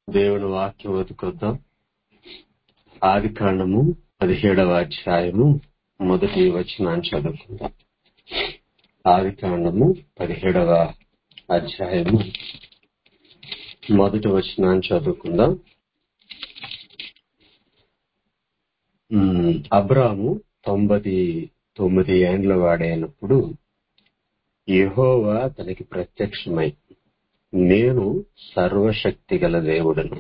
దేవుని వాక్యం వెతుకొద్దాం ఆది కాండము పదిహేడవ అధ్యాయము మొదటి వచనాన్ని చదువుకుందాం ఆది కాండము పదిహేడవ అధ్యాయము మొదటి వచనాన్ని చదువుకుందాం ఉమ్, అబ్రాము తొంభై తొమ్మిది ఏండ్ల వాడైనప్పుడు యెహోవా తనకి ప్రత్యక్షమై నేను సర్వశక్తి గల దేవుడను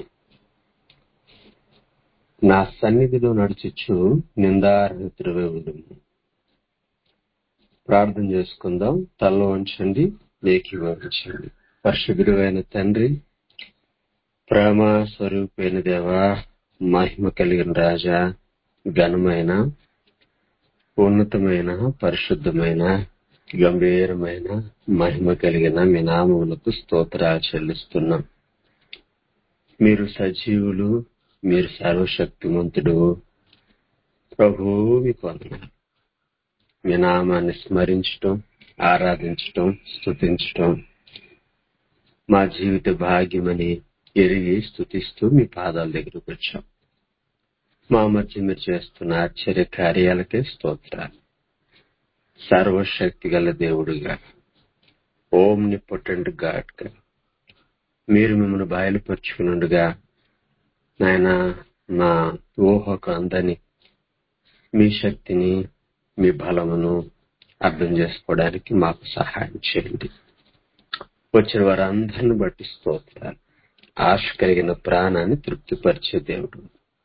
నా సన్నిధిలో నడుచుచు నిందారహితుడవే ఉండును ప్రార్థన చేసుకుందాం తల్ల ఉంచండి ఏకీభవించండి పరిశుద్ధుడైన తండ్రి ప్రేమ స్వరూపైన దేవా మహిమ కలిగిన రాజా ఘనమైన ఉన్నతమైన పరిశుద్ధమైన గంభీరమైన మహిమ కలిగిన మీ నామములకు స్తోత్రాలు చెల్లిస్తున్నాం మీరు సజీవులు మీరు సర్వశక్తిమంతుడు ప్రభు మీకు వందనాలు మీ నామాన్ని స్మరించటం ఆరాధించటం స్తుతించటం మా జీవిత భాగ్యమని ఎరిగి స్తుతిస్తూ మీ పాదాల దగ్గరకు వచ్చాం మా మధ్య మీరు చేస్తున్న ఆశ్చర్య కార్యాలకే స్తోత్రాలు సర్వశక్తి గల దేవుడుగా ఓంని పొటెంట్ గాడ్గా మీరు మిమ్మల్ని బయలుపరుచుకున్నట్టుగా నాయన నా ఊహకు అందని మీ శక్తిని మీ బలమును అర్థం చేసుకోవడానికి మాకు సహాయం చేయండి వచ్చిన వారందరిని బట్టి స్తోత్రాలు ఆశ కలిగిన ప్రాణాన్ని తృప్తిపరిచే దేవుడు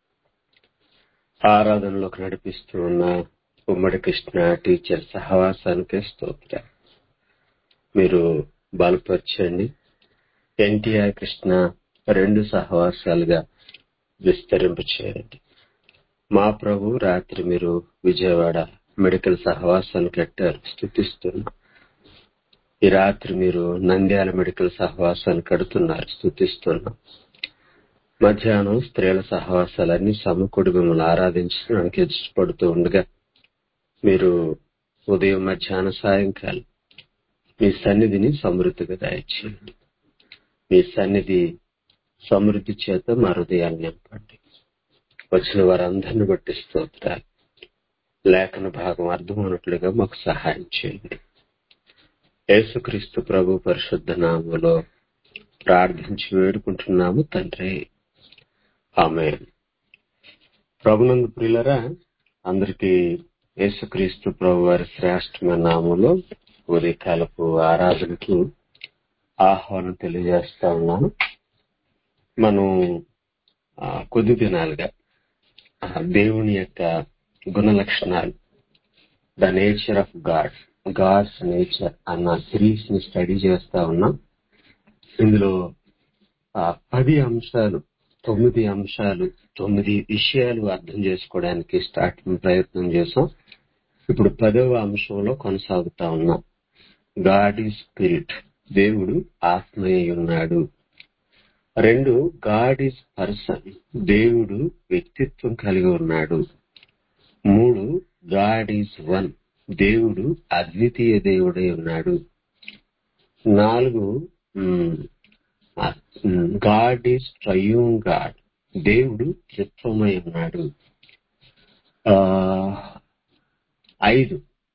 ఆరాధనలోకి నడిపిస్తూ ఉన్న ఉమ్మడి కృష్ణ టీచర్ సహవాసానికే స్తోత్ర మీరు బలపరచండి ఎన్టీఆర్ కృష్ణ రెండు సహవాసాలుగా విస్తరింప చేయండి మా ప్రభు రాత్రి మీరు విజయవాడ మెడికల్ సహవాసాన్ని కట్టారు స్థుతిస్తున్నాం ఈ రాత్రి మీరు నంద్యాల మెడికల్ సహవాసాన్ని కడుతున్నారు స్థుతిస్తున్నాం మధ్యాహ్నం స్త్రీల సహవాసాలన్నీ సమకూడి మిమ్మల్ని ఆరాధించడానికి ఇష్టపడుతూ ఉండగా మీరు ఉదయం మధ్యాహ్న సాయంకాలం మీ సన్నిధిని సమృద్ధిగా దయచేయండి మీ సన్నిధి సమృద్ధి చేత మా హృదయాన్ని నింపండి వచ్చిన వారందరిని బట్టి స్తోత్రాలు లేఖన భాగం అర్థమైనట్లుగా మాకు సహాయం చేయండి యేసుక్రీస్తు ప్రభు పరిశుద్ధ నామములో ప్రార్థించి వేడుకుంటున్నాము తండ్రి ఆమె ప్రభునందు ప్రియులరా అందరికీ యేసుక్రీస్తు ప్రభు వారి శ్రేష్టమైన నామంలో ఉదయకాలపు ఆరాధనకు ఆహ్వానం తెలియజేస్తా ఉన్నాను మనం ఆ, కొద్ది దినాలుగా ఆ, దేవుని యొక్క గుణ లక్షణాలు the nature of God God's nature అన్న సిరీస్ ని స్టడీ చేస్తా ఉన్నాం ఇందులో ఆ, పది అంశాలు తొమ్మిది అంశాలు తొమ్మిది విషయాలు అర్థం చేసుకోవడానికి స్టార్టింగ్ ప్రయత్నం చేసాం ఇప్పుడు పదవ అంశంలో కొనసాగుతా ఉన్నాం గాడ్ ఈ స్పిరిట్ దేవుడు ఆత్మయ్య ఉన్నాడు రెండు గాడ్ ఈజ్ పర్సన్ దేవుడు వ్యక్తిత్వం కలిగి ఉన్నాడు మూడు గాడ్ ఈజ్ వన్ దేవుడు అద్వితీయ దేవుడై ఉన్నాడు నాలుగు గాడ్ ఈజ్ ట్రయూన్ గాడ్ దేవుడు చిత్రమై ఉన్నాడు ఆ, ఐదు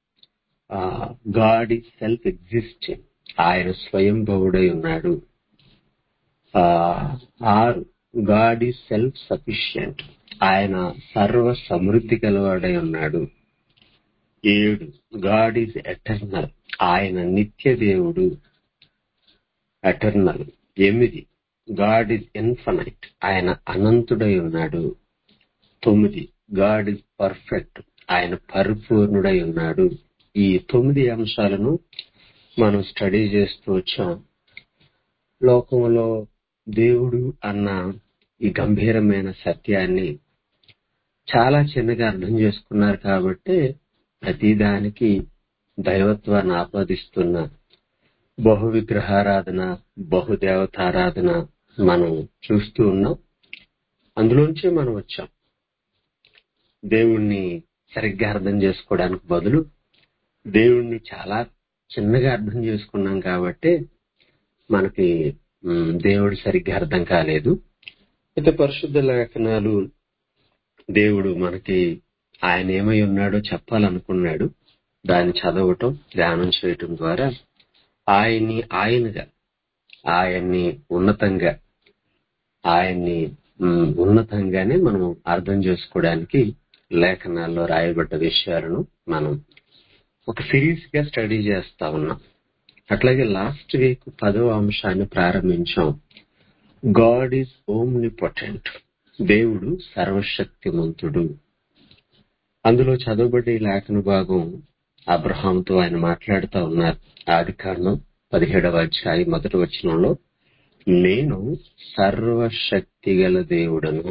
గాడ్ ఈజ్ సెల్ఫ్ ఎగ్జిస్టింగ్ ఆయన స్వయంభవుడై ఉన్నాడు ఆ, ఆరు గాడ్ ఈజ్ సెల్ఫ్ సఫిషియంట్ ఆయన సర్వ సమృద్ధి గలవాడై ఉన్నాడు ఏడు గాడ్ ఈజ్ ఎటర్నల్ ఆయన నిత్య దేవుడు ఎటర్నల్ ఎనిమిది గాడ్ ఈజ్ ఇన్ఫనైట్ ఆయన అనంతుడై ఉన్నాడు తొమ్మిది గాడ్ ఈజ్ పర్ఫెక్ట్ ఆయన పరిపూర్ణుడై ఉన్నాడు ఈ తొమ్మిది అంశాలను మనం స్టడీ చేస్తూ వచ్చాం లోకంలో దేవుడు అన్న ఈ గంభీరమైన సత్యాన్ని చాలా చిన్నగా అర్థం చేసుకున్నారు కాబట్టి ప్రతిదానికి దైవత్వాన్ని ఆపాదిస్తున్న బహు విగ్రహారాధన బహుదేవతారాధన మనం చూస్తూ ఉన్నాం అందులోంచే మనం వచ్చాం దేవుణ్ణి సరిగ్గా అర్థం చేసుకోవడానికి బదులు దేవుణ్ణి చాలా చిన్నగా అర్థం చేసుకున్నాం కాబట్టి మనకి మ్, దేవుడు సరిగ్గా అర్థం కాలేదు అయితే పరిశుద్ధ లేఖనాలు దేవుడు మనకి ఆయన ఏమై ఉన్నాడో చెప్పాలనుకున్నాడు దాన్ని చదవటం ధ్యానం చేయటం ద్వారా ఆయన్ని ఆయనగా ఆయన్ని ఉన్నతంగా ఆయన్ని ఉమ్, ఉన్నతంగానే మనం అర్థం చేసుకోవడానికి లేఖనాల్లో రాయబడ్డ విషయాలను మనం ఒక సిరీస్ గా స్టడీ చేస్తా ఉన్నాం అట్లాగే లాస్ట్ వీక్ పదో అంశాన్ని ప్రారంభించాం గాడ్ ఈజ్ ఓమ్ని పొటెంట్ దేవుడు సర్వశక్తిమంతుడు అందులో చదవబడ్డ ఈ లేఖన భాగం అబ్రహాంతో ఆయన మాట్లాడుతూ ఉన్నారు ఆది కాండం పదిహేడవ అధ్యాయం మొదటి వచనంలో నేను సర్వశక్తి గల దేవుడను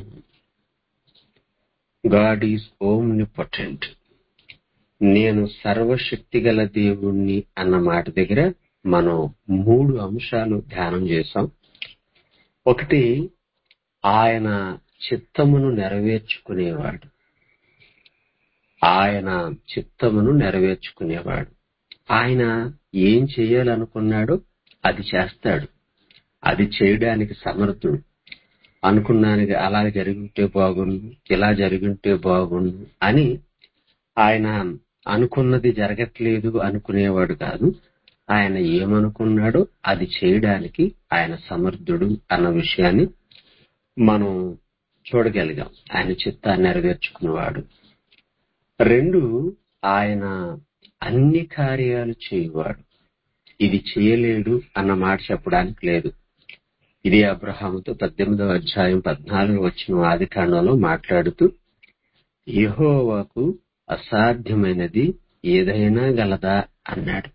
గాడ్ ఈజ్ ఓమ్ని పొటెంట్ నేను సర్వశక్తి గల దేవుణ్ణి అన్న మాట దగ్గర మనం మూడు అంశాలు ధ్యానం చేశాం ఒకటి ఆయన చిత్తమును నెరవేర్చుకునేవాడు ఆయన చిత్తమును నెరవేర్చుకునేవాడు ఆయన ఏం చేయాలనుకున్నాడో అది చేస్తాడు అది చేయడానికి సమర్థుడు అనుకున్నానికి అలా జరుగుంటే బాగుండు ఇలా జరుగుంటే బాగుండు అని ఆయన అనుకున్నది జరగట్లేదు అనుకునేవాడు కాదు ఆయన ఏమనుకున్నాడో అది చేయడానికి ఆయన సమర్థుడు అన్న విషయాన్ని మనం చూడగలిగాం ఆయన చిత్తాన్ని నెరవేర్చుకున్నవాడు రెండు ఆయన అన్ని కార్యాలు చేయవాడు ఇది చేయలేడు అన్న మాట చెప్పడానికి లేదు ఇది అబ్రహాముతో పద్దెనిమిదవ అధ్యాయం పద్నాలుగు వచ్చిన ఆది కాండంలో మాట్లాడుతూ యెహోవాకు అసాధ్యమైనది ఏదైనా గలదా అన్నాడు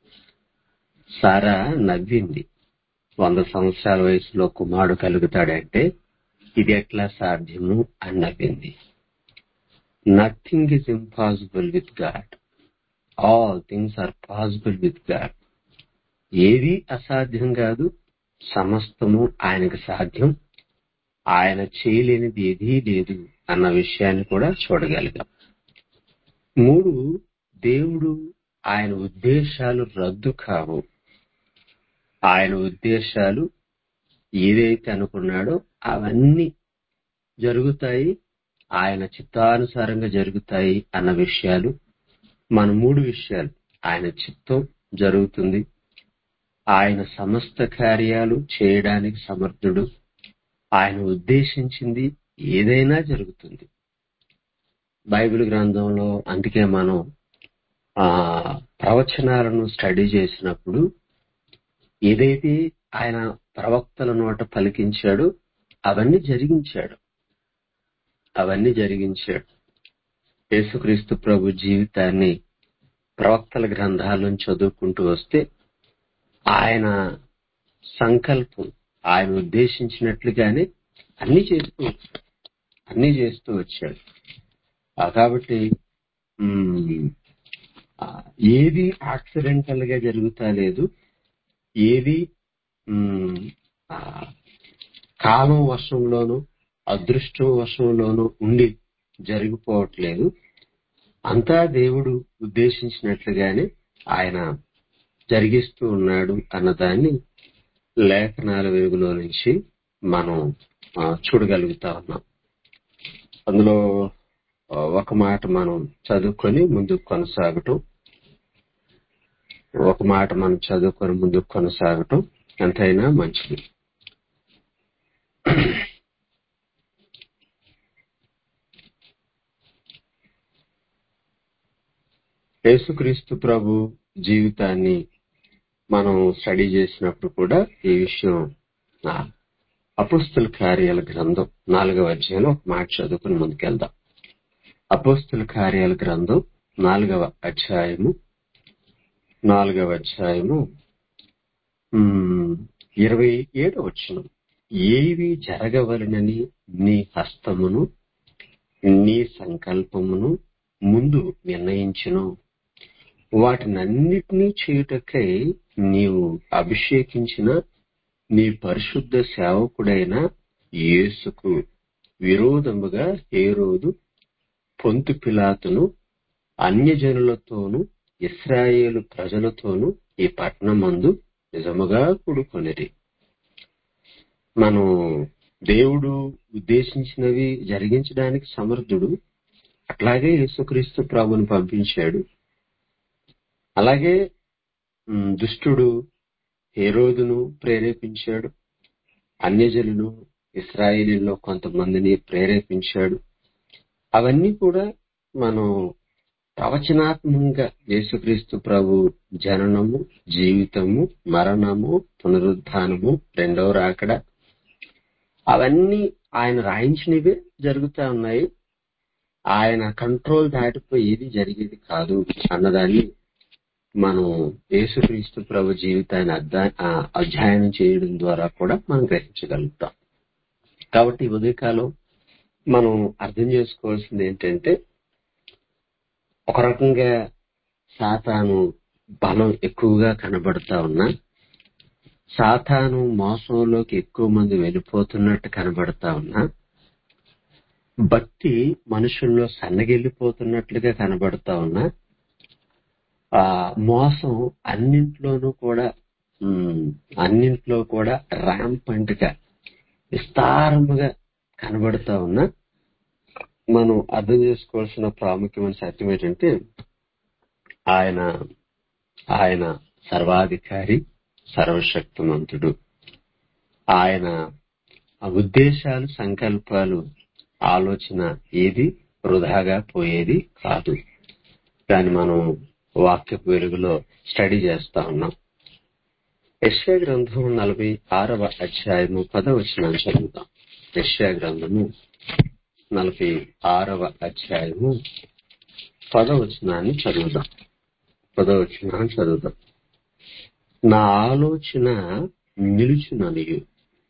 సారా నవ్వింది వంద సంవత్సరాల వయసులో కుమారుడు కలుగుతాడంటే ఇది ఎట్లా సాధ్యము అని నవ్వింది nothing is impossible with God all things are possible with God ఏది అసాధ్యం కాదు సమస్తము ఆయనకు సాధ్యం ఆయన చేయలేనిది ఏదీ లేదు అన్న విషయాన్ని కూడా చూడగలిగాం మూడు దేవుడు ఆయన ఉద్దేశాలు రద్దు కావు ఆయన ఉద్దేశాలు ఏదైతే అనుకున్నాడో అవన్నీ జరుగుతాయి ఆయన చిత్తానుసారంగా జరుగుతాయి అన్న విషయాలు మన మూడు విషయాలు ఆయన చిత్తం జరుగుతుంది ఆయన సమస్త కార్యాలు చేయడానికి సమర్థుడు ఆయన ఉద్దేశించింది ఏదైనా జరుగుతుంది బైబిల్ గ్రంథంలో అందుకే మనం ఆ ప్రవచనాలను స్టడీ చేసినప్పుడు ఏదైతే ఆయన ప్రవక్తల నోట పలికించాడో అవన్నీ జరిగించాడు అవన్నీ జరిగించాడు యేసుక్రీస్తు ప్రభు జీవితాన్ని ప్రవక్తల గ్రంథాలను చదువుకుంటూ వస్తే ఆయన సంకల్పం ఆయన ఉద్దేశించినట్లుగానే అన్ని చేస్తూ వచ్చాడు అన్ని చేస్తూ వచ్చాడు ఆ కాబట్టి మ్, ఆ, ఏది యాక్సిడెంటల్ గా జరుగుతా లేదు ఏది మ్, ఆ, కాలం వర్షంలోనూ అదృష్టం వర్షంలోనూ ఉండి జరిగిపోవట్లేదు అంతా దేవుడు ఉద్దేశించినట్లుగానే ఆయన జరిగిస్తూ ఉన్నాడు అన్నదాన్ని లేఖనాల వెలుగులో నుంచి మనం ఆ, చూడగలుగుతా ఉన్నాం అందులో ఆ, ఒక మాట మనం చదువుకొని ముందుకు కొనసాగటం ఒక మాట మనం చదువుకొని ముందుకు కొనసాగటం ఎంతైనా మంచిది యేసుక్రీస్తు ప్రభు జీవితాన్ని మనం స్టడీ చేసినప్పుడు కూడా ఈ విషయం ఆ, అపోస్తుల కార్యాల గ్రంథం నాలుగవ అధ్యాయంలో ఒక మాట చదువుకుని ముందుకెళ్దాం అపోస్తుల కార్యాల గ్రంథం నాలుగవ అధ్యాయము నాలుగవ అధ్యాయము ఉమ్, ఇరవై ఏడవ వచ్చిన ఏవి జరగవలనని నీ హస్తమును నీ సంకల్పమును ముందు నిర్ణయించును వాటినన్నిటినీ చేయుటకై నీవు అభిషేకించిన నీ పరిశుద్ధ సేవకుడైన యేసుకు విరోధముగా హేరోదు పొంతు పిలాతును అన్యజనులతోనూ ఇస్రాయేలు ప్రజలతోనూ ఈ పట్టణమందు నిజముగా కూడుకొనిరి మనం దేవుడు ఉద్దేశించినవి జరిగించడానికి సమర్థుడు అట్లాగే యేసుక్రీస్తు ప్రభుని పంపించాడు అలాగే ఉమ్, దుష్టుడు హేరోదును ప్రేరేపించాడు అన్యజనులు ఇస్రాయేలీలో కొంతమందిని ప్రేరేపించాడు అవన్నీ కూడా మనం ప్రవచనాత్మకంగా యేసుక్రీస్తు ప్రభు జననము జీవితము మరణము పునరుద్ధానము రెండవ రాకడ అవన్నీ ఆయన రాయించినవే జరుగుతా ఉన్నాయి ఆయన కంట్రోల్ దాటిపోయి ఏది జరిగేది కాదు అన్నదాన్ని మనం యేసుక్రీస్తు ప్రభు జీవితాన్ని అధ్యా- ఆ, అధ్యయనం చేయడం ద్వారా కూడా మనం గ్రహించగలుగుతాం కాబట్టి ఈ ఉదయకాలం మనం అర్థం చేసుకోవాల్సింది ఏంటంటే ఒక రకంగా సాతాను బలం ఎక్కువగా కనబడతా ఉన్నా సాతాను మోసంలోకి ఎక్కువ మంది వెళ్ళిపోతున్నట్టు కనబడతా ఉన్నా భక్తి మనుషుల్లో సన్నగిల్లిపోతున్నట్లుగా కనబడతా ఉన్నా ఆ మోసం అన్నింట్లోనూ కూడా ఉమ్, అన్నింట్లో కూడా ర్యాంపంట్ గా విస్తారముగా కనబడతా ఉన్నా మనం అర్థం చేసుకోవాల్సిన ప్రాముఖ్యమైన సత్యం ఏంటంటే ఆయన ఆయన సర్వాధికారి సర్వశక్తిమంతుడు ఆయన ఉద్దేశాలు సంకల్పాలు ఆలోచన ఏది వృధాగా పోయేది కాదు దాన్ని మనం వాక్యపు వెలుగులో స్టడీ చేస్తా ఉన్నాం యశ్యా గ్రంథం నలభై ఆరవ అధ్యాయము పదవచనాన్ని చదువుతాం యశ్యా గ్రంథము నలభై ఆరవ అధ్యాయము పదవచనాన్ని చదువుదాం పదవచనాన్ని చదువుదాం నా ఆలోచన నిలుచుననియు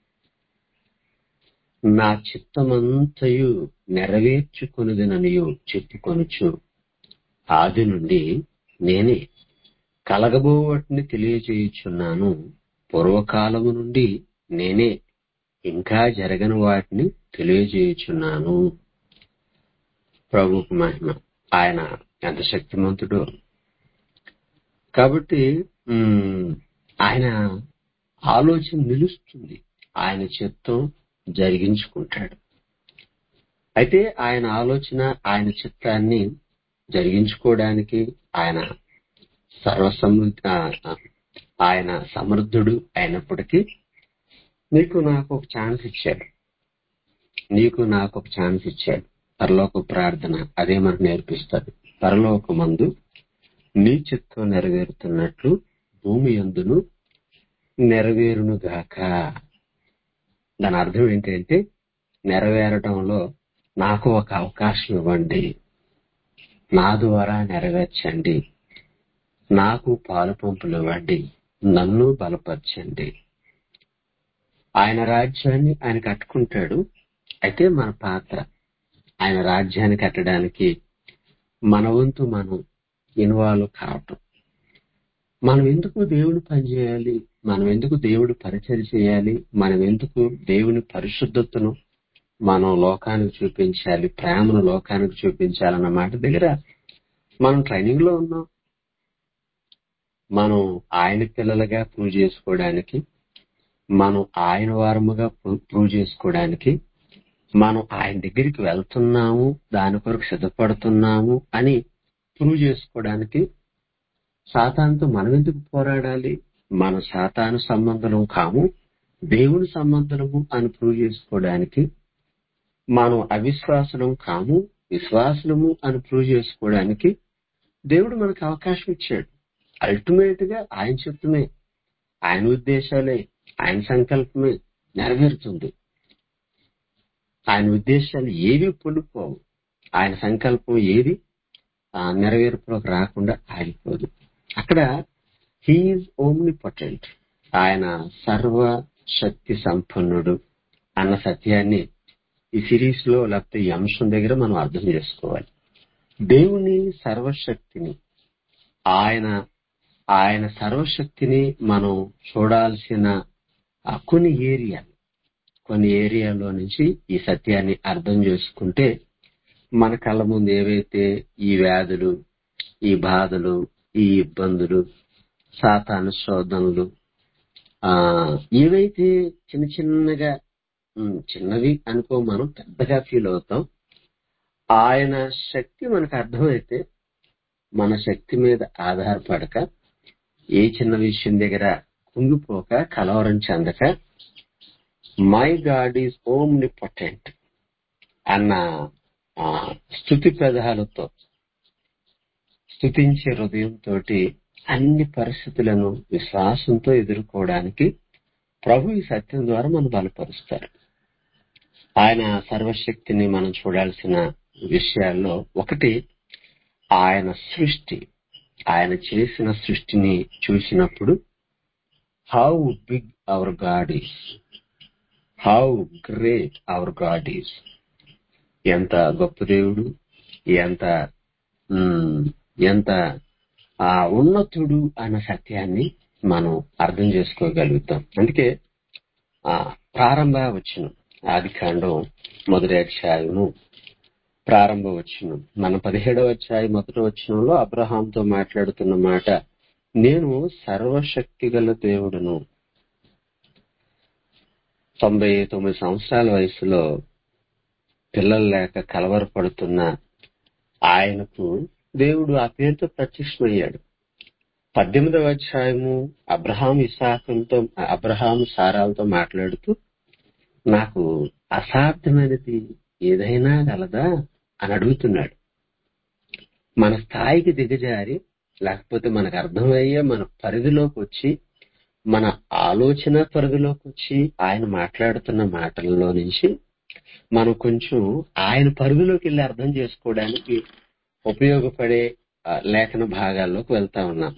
నా చిత్తమంతయు నెరవేర్చుకొనిదననియు చెప్పుకొనుచు ఆది నుండి నేనే కలగబో వాటిని తెలియజేయుచున్నాను పూర్వకాలము నుండి నేనే ఇంకా జరగని వాటిని తెలియజేయుచున్నాను ప్రభుకు మహిమ ఆయన ఎంత శక్తిమంతుడో కాబట్టి ఉమ్, ఆయన ఆలోచన నిలుస్తుంది ఆయన చిత్తం జరిగించుకుంటాడు అయితే ఆయన ఆలోచన ఆయన చిత్తాన్ని జరిగించుకోవడానికి ఆయన సర్వసమృద్ధి ఆయన సమర్థుడు అయినప్పటికీ నీకు నాకు ఒక ఛాన్స్ ఇచ్చాడు నీకు నాకు ఒక ఛాన్స్ ఇచ్చాడు పరలోక ప్రార్థన అదే మనకు నేర్పిస్తుంది పరలోక మందు నీ చిత్తం నెరవేరుతున్నట్లు భూమి అందును నెరవేరును గాక దాని అర్థం ఏంటంటే నెరవేరడంలో నాకు ఒక అవకాశం ఇవ్వండి నా ద్వారా నెరవేర్చండి నాకు పాలు పంపులు ఇవ్వండి నన్ను బలపరచండి ఆయన రాజ్యాన్ని ఆయన కట్టుకుంటాడు అయితే మన పాత్ర ఆయన రాజ్యాన్ని కట్టడానికి మన వంతు మనం ఇన్వాల్వ్ కావటం మనం ఎందుకు దేవుని పనిచేయాలి మనం ఎందుకు దేవుడు పరిచయం చేయాలి మనం ఎందుకు దేవుని పరిశుద్ధతను మనం లోకానికి చూపించాలి ప్రేమను లోకానికి చూపించాలన్న మాట దగ్గర మనం ట్రైనింగ్ లో ఉన్నాం మనం ఆయన పిల్లలుగా ప్రూవ్ చేసుకోవడానికి మనం ఆయన వారముగా ప్రూ- ప్రూవ్ చేసుకోవడానికి మనం ఆయన దగ్గరికి వెళ్తున్నాము దాని కొరకు సిద్ధపడుతున్నాము అని ప్రూవ్ చేసుకోవడానికి సాతానుతో మనం ఎందుకు పోరాడాలి మన సాతాను సంబంధం కాము దేవుని సంబంధము అని ప్రూవ్ చేసుకోవడానికి మనం అవిశ్వాసులం కాము విశ్వాసులము అని ప్రూవ్ చేసుకోవడానికి దేవుడు మనకు అవకాశం ఇచ్చాడు అల్టిమేట్ గా ఆయన చిత్తమే ఆయన ఉద్దేశాలే ఆయన సంకల్పమే నెరవేరుతుంది ఆయన ఉద్దేశాలు ఏవి పొండిపోవు ఆయన సంకల్పం ఏది ఆ, నెరవేర్పులోకి రాకుండా ఆగిపోదు అక్కడ హీఈస్ ఓమ్ని పొటెంట్ ఆయన సర్వ శక్తి సంపన్నుడు అన్న సత్యాన్ని ఈ సిరీస్ లో లేకపోతే ఈ అంశం దగ్గర మనం అర్థం చేసుకోవాలి దేవుని సర్వశక్తిని ఆయన ఆయన సర్వశక్తిని మనం చూడాల్సిన ఆ కొన్ని ఏరియాలు కొన్ని ఏరియాలో నుంచి ఈ సత్యాన్ని అర్థం చేసుకుంటే మన కళ్ళ ముందు ఏవైతే ఈ వ్యాధులు ఈ బాధలు ఈ ఇబ్బందులు సాతాను శోధనలు ఆ ఏవైతే చిన్న చిన్నగా ఉమ్, చిన్నవి అనుకో మనం పెద్దగా ఫీల్ అవుతాం ఆయన శక్తి మనకు అర్థమైతే మన శక్తి మీద ఆధారపడక ఏ చిన్న విషయం దగ్గర కుంగిపోక కలవరం చెందక my God is omnipotent అన్న ఆ, స్థుతి పదాలతో స్థుతించే హృదయంతో అన్ని పరిస్థితులను విశ్వాసంతో ఎదుర్కోవడానికి ప్రభు ఈ సత్యం ద్వారా మనం బలపరుస్తారు ఆయన సర్వశక్తిని మనం చూడాల్సిన విషయాల్లో ఒకటి ఆయన సృష్టి ఆయన చేసిన సృష్టిని చూసినప్పుడు how big our God is how great our God is ఎంత గొప్ప దేవుడు ఎంత మ్, ఎంత ఆ ఉన్నతుడు అన్న సత్యాన్ని మనం అర్థం చేసుకోగలుగుతాం అందుకే ఆ ప్రారంభ వచ్చిన ఆది కాండం మొదటి అధ్యాయము ప్రారంభ వచ్చిన మన పదిహేడవ అధ్యాయం మొదటి వచనంలో అబ్రహాంతో మాట్లాడుతున్న మాట నేను సర్వశక్తి గల దేవుడును తొంభై తొమ్మిది సంవత్సరాల వయసులో పిల్లలు లేక కలవరపడుతున్న ఆయనకు దేవుడు ఆ పేరుతో ప్రత్యక్షమయ్యాడు పద్దెనిమిదవ అధ్యాయము అబ్రహాం ఇసాకంతో అబ్రహాం సారాలతో మాట్లాడుతూ నాకు అసాధ్యమైనది ఏదైనా గలదా అని అడుగుతున్నాడు మన స్థాయికి దిగజారి లేకపోతే మనకు అర్థమయ్యే మన పరిధిలోకి వచ్చి మన ఆలోచన పరిధిలోకి వచ్చి ఆయన మాట్లాడుతున్న మాటలలో నుంచి మనం కొంచెం ఆయన పరిధిలోకి వెళ్ళి అర్థం చేసుకోవడానికి ఉపయోగపడే ఆ, లేఖన భాగాల్లోకి వెళ్తా ఉన్నాం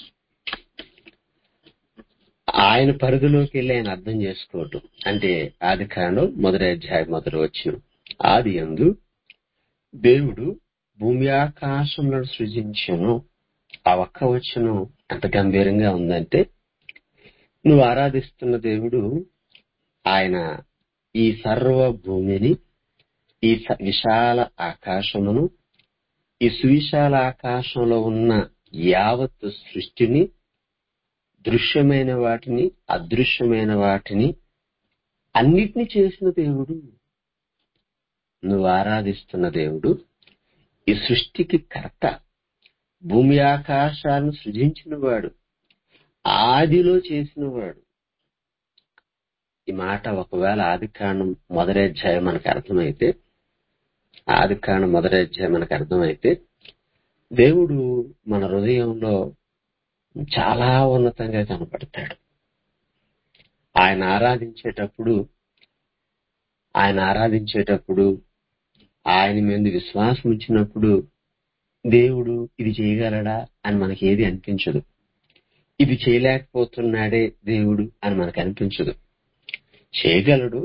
ఆయన పరిధిలోకి వెళ్ళి ఆయన అర్థం చేసుకోవటం అంటే ఆది కాండం మొదటి అధ్యాయం మొదటి వచ్చిన ఆది ఎందు దేవుడు భూమి ఆకాశంలో సృజించను ఆ ఒక్క వచ్చను ఎంత గంభీరంగా ఉందంటే నువ్వు ఆరాధిస్తున్న దేవుడు ఆయన ఈ సర్వ భూమిని ఈ స- విశాల ఆకాశమును ఈ సువిశాల ఆకాశంలో ఉన్న యావత్ సృష్టిని దృశ్యమైన వాటిని అదృశ్యమైన వాటిని అన్నిటినీ చేసిన దేవుడు నువ్వు ఆరాధిస్తున్న దేవుడు ఈ సృష్టికి కర్త భూమి ఆకాశాలను సృజించిన వాడు ఆదిలో చేసిన వాడు ఈ మాట ఒకవేళ ఆది కాండం మొదటి అధ్యాయం మనకు అర్థమైతే ఆది కాండం మొదటి అధ్యాయం మనకు అర్థమైతే దేవుడు మన హృదయంలో చాలా ఉన్నతంగా కనపడతాడు ఆయన ఆరాధించేటప్పుడు ఆయన ఆరాధించేటప్పుడు ఆయన మీద విశ్వాసం ఉంచినప్పుడు దేవుడు ఇది చేయగలడా అని మనకి ఏది అనిపించదు ఇది చేయలేకపోతున్నాడే దేవుడు అని మనకు అనిపించదు చేయగలడు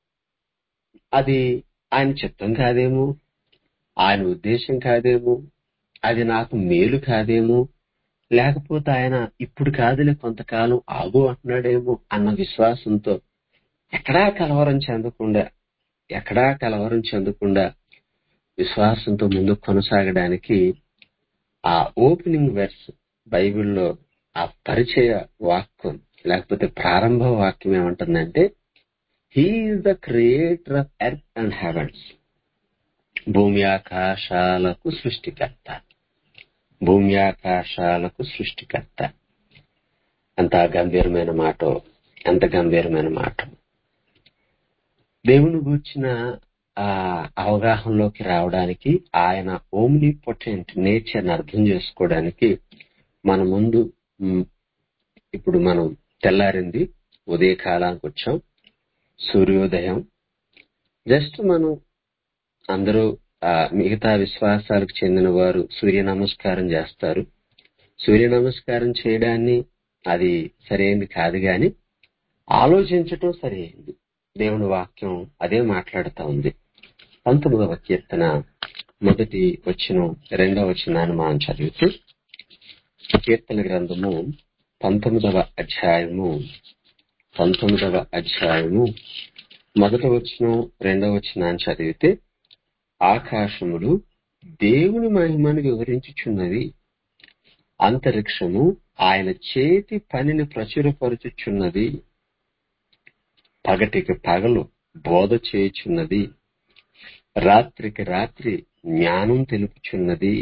అది ఆయన చిత్తం కాదేమో ఆయన ఉద్దేశం కాదేమో అది నాకు మేలు కాదేమో లేకపోతే ఆయన ఇప్పుడు కాదులే కొంతకాలం ఆగు అంటున్నాడేమో అన్న విశ్వాసంతో ఎక్కడా కలవరం చెందకుండా ఎక్కడా కలవరం చెందకుండా విశ్వాసంతో ముందుకు కొనసాగడానికి ఆ ఓపెనింగ్ వెర్స్ బైబిల్లో ఆ పరిచయ వాక్యం లేకపోతే ప్రారంభ వాక్యం ఏమంటుందంటే he is the creator of earth and heavens భూమి ఆకాశాలకు సృష్టికర్త భూమి ఆకాశాలకు సృష్టికర్త ఎంత గంభీరమైన మాట ఎంత గంభీరమైన మాట దేవుని గూర్చిన ఆ అవగాహనలోకి రావడానికి ఆయన ఓమ్ని పొటెంట్ నేచర్ అర్థం చేసుకోవడానికి మన ముందు మ్, ఇప్పుడు మనం తెల్లారింది ఉదయకాలానికి వచ్చాం సూర్యోదయం జస్ట్ మనం అందరూ ఆ, మిగతా విశ్వాసాలకు చెందిన వారు సూర్య నమస్కారం చేస్తారు సూర్య నమస్కారం చేయడాన్ని అది సరైనది కాదు గాని ఆలోచించటం సరైంది దేవుని వాక్యం అదే మాట్లాడుతా ఉంది పంతొమ్మిదవ కీర్తన మొదటి వచ్చిన రెండవ వచనాన్ని మనం చదివితే కీర్తన గ్రంథము పంతొమ్మిదవ అధ్యాయము పంతొమ్మిదవ అధ్యాయము మొదట వచ్చిన రెండవ వచనాన్ని చదివితే ఆకాశములు దేవుని మహిమను వివరించుచున్నవి అంతరిక్షము ఆయన చేతి పనిని ప్రచురపరుచుచున్నది పగటికి పగలు బోధ చేయుచున్నది రాత్రికి రాత్రి జ్ఞానం తెలుపుచున్నది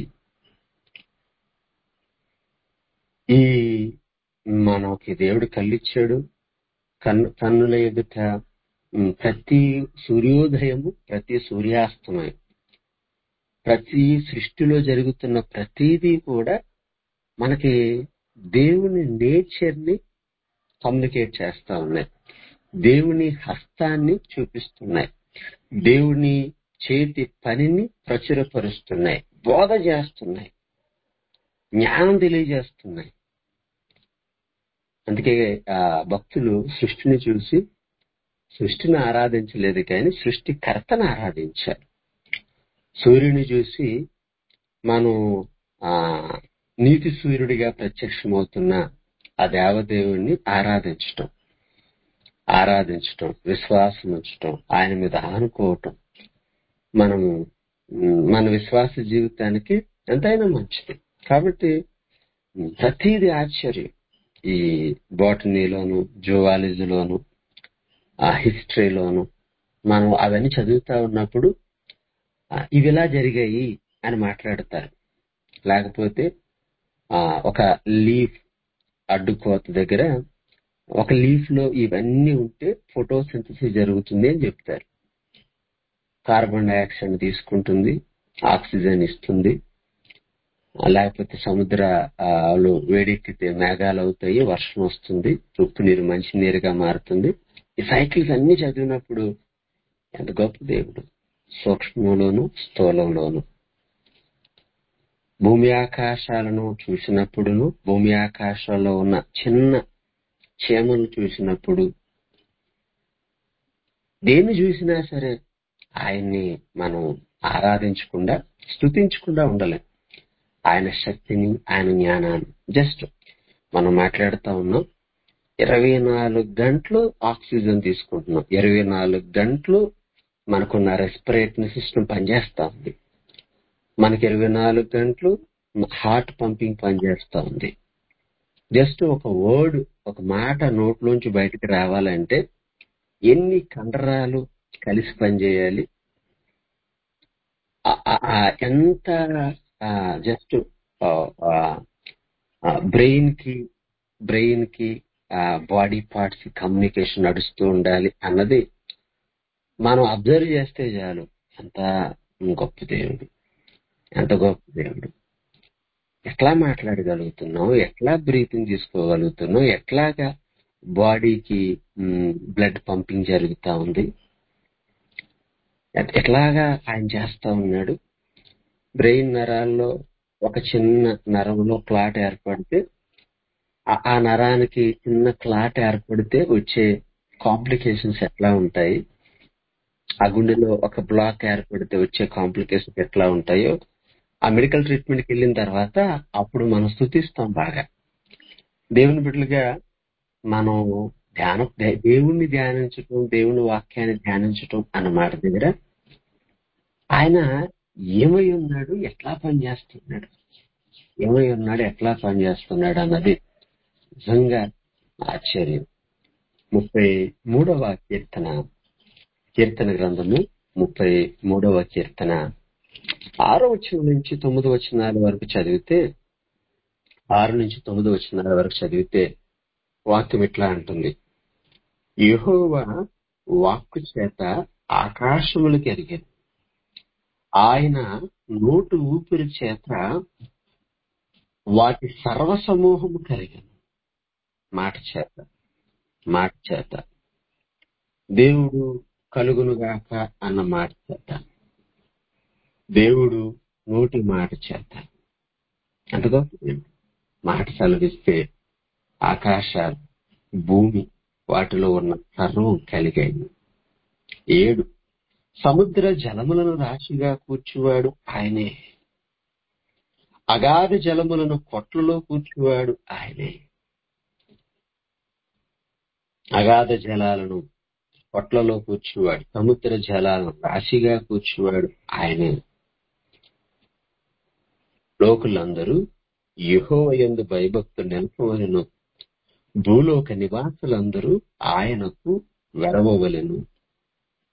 ఈ మనకి దేవుడు కళ్ళిచ్చాడు కన్ను కన్నుల ఎదుట ఉమ్, ప్రతి సూర్యోదయము ప్రతి సూర్యాస్తమయం ప్రతి సృష్టిలో జరుగుతున్న ప్రతిదీ కూడా మనకి దేవుని నేచర్ ని కమ్యూనికేట్ చేస్తా ఉన్నాయి దేవుని హస్తాన్ని చూపిస్తున్నాయి దేవుని చేతి పనిని ప్రచురపరుస్తున్నాయి బోధ చేస్తున్నాయి జ్ఞానం తెలియజేస్తున్నాయి అందుకే ఆ భక్తులు సృష్టిని చూసి సృష్టిని ఆరాధించలేదు కానీ సృష్టికర్తను ఆరాధించారు సూర్యుని చూసి మనం ఆ నీతి సూర్యుడిగా ప్రత్యక్షమవుతున్న ఆ దేవదేవుణ్ణి ఆరాధించటం ఆరాధించటం విశ్వాసం ఉంచటం ఆయన మీద ఆనుకోవటం మనము ఉమ్, మన విశ్వాస జీవితానికి ఎంతైనా మంచిది కాబట్టి ఉమ్, ప్రతిదీ ఆశ్చర్యం ఈ బాటనీలోను జువాలజీలోను ఆ హిస్టరీలోను మనం అవన్నీ చదువుతా ఉన్నప్పుడు ఆ, ఇవి ఇలా జరిగాయి అని మాట్లాడతారు లేకపోతే ఆ, ఒక లీఫ్ అడ్డుకోత దగ్గర ఒక లీఫ్ లో ఇవన్నీ ఉంటే ఫోటోసింథసిస్ జరుగుతుంది అని చెప్తారు కార్బన్ డైఆక్సైడ్ తీసుకుంటుంది ఆక్సిజన్ ఇస్తుంది ఆ, లేకపోతే సముద్ర ఆ, లో వేడెక్కితే మేఘాలు అవుతాయి వర్షం వస్తుంది ఉప్పు నీరు మంచి నీరుగా మారుతుంది ఈ సైకిల్స్ అన్ని చదివినప్పుడు ఎంత గొప్ప దేవుడు సూక్ష్మంలోను స్థూలంలోను భూమి ఆకాశాలను చూసినప్పుడును భూమి ఆకాశాల్లో ఉన్న చిన్న చీమలు చూసినప్పుడు దేన్ని చూసినా సరే ఆయన్ని మనం ఆరాధించకుండా స్తుతించకుండా ఉండలేం ఆయన శక్తిని ఆయన జ్ఞానాన్ని జస్ట్ మనం మాట్లాడుతా ఉన్నాం ఇరవై నాలుగు గంటలు ఆక్సిజన్ తీసుకుంటున్నాం ఇరవై నాలుగు గంటలు మనకున్న రెస్పిరేటరీ సిస్టమ్ పనిచేస్తా ఉంది మనకి ఇరవై నాలుగు గంటలు హార్ట్ పంపింగ్ పనిచేస్తా ఉంది జస్ట్ ఒక వర్డ్ ఒక మాట నోట్లోంచి బయటకు రావాలంటే ఎన్ని కండరాలు కలిసి పనిచేయాలి ఆ- ఆ- ఆ ఎంత జస్ట్ బ్రెయిన్ కి బ్రెయిన్ కి బాడీ పార్ట్స్ కి కమ్యూనికేషన్ నడుస్తూ ఉండాలి అన్నది మనం అబ్జర్వ్ చేస్తే చాలు ఎంత గొప్ప దేవుడు ఎంత గొప్ప దేవుడు ఎట్లా మాట్లాడగలుగుతున్నాం ఎట్లా బ్రీతింగ్ తీసుకోగలుగుతున్నాం ఎట్లాగా బాడీకి బ్లడ్ పంపింగ్ జరుగుతా ఉంది ఎట్- ఎట్లాగా ఆయన చేస్తా ఉన్నాడు బ్రెయిన్ నరాల్లో ఒక చిన్న నరంలో క్లాట్ ఏర్పడితే ఆ- ఆ నరానికి చిన్న క్లాట్ ఏర్పడితే వచ్చే కాంప్లికేషన్స్ ఎట్లా ఉంటాయి ఆ గుండెలో ఒక బ్లాక్ ఏర్పడితే వచ్చే కాంప్లికేషన్స్ ఎట్లా ఉంటాయో ఆ మెడికల్ ట్రీట్మెంట్ కి వెళ్ళిన తర్వాత అప్పుడు మనం స్థుతిస్తాం బాగా దేవుని బిడ్డలుగా మనం ధ్యానం దే- దేవుణ్ణి ధ్యానించటం దేవుని వాక్యాన్ని ధ్యానించటం అన్న మాట దగ్గర ఆయన ఏమై ఉన్నాడు ఎట్లా పనిచేస్తున్నాడు ఏమై ఉన్నాడు ఎట్లా పనిచేస్తున్నాడు అన్నది నిజంగా ఆశ్చర్యం ముప్పై మూడవ కీర్తన కీర్తన గ్రంథము ముప్పై మూడవ కీర్తన ఆరో వచనం నుంచి తొమ్మిది వచనాల వరకు చదివితే ఆరు నుంచి తొమ్మిది వచనాల వరకు చదివితే వాక్యం ఇట్లా అంటుంది యెహోవా వాక్కు చేత ఆకాశములకు ఎరిగాను ఆయన నోటు ఊపిరి చేత వాటి సర్వసమూహము కలిగాను మాట చేత మాట చేత దేవుడు కలుగునుగాక అన్న మాట చేత దేవుడు నోటి మాట చేత ఎంత గొప్ప దేవుడు. మాట సెలవిస్తే ఆకాశాలు భూమి వాటిలో ఉన్న సర్వం కలిగాయి ఏడు సముద్ర జలములను రాశిగా కూర్చువాడు ఆయనే అగాధ జలములను కొట్లలో కూర్చువాడు ఆయనే అగాధ జలాలను కొట్లలో కూర్చువాడు సముద్ర జలాలను రాశిగా కూర్చువాడు ఆయనే లోకులందరూ యెహోవా యందు భయభక్తులు నెలకొవలను భూలోక నివాసులందరూ ఆయనకు వెరవవలెను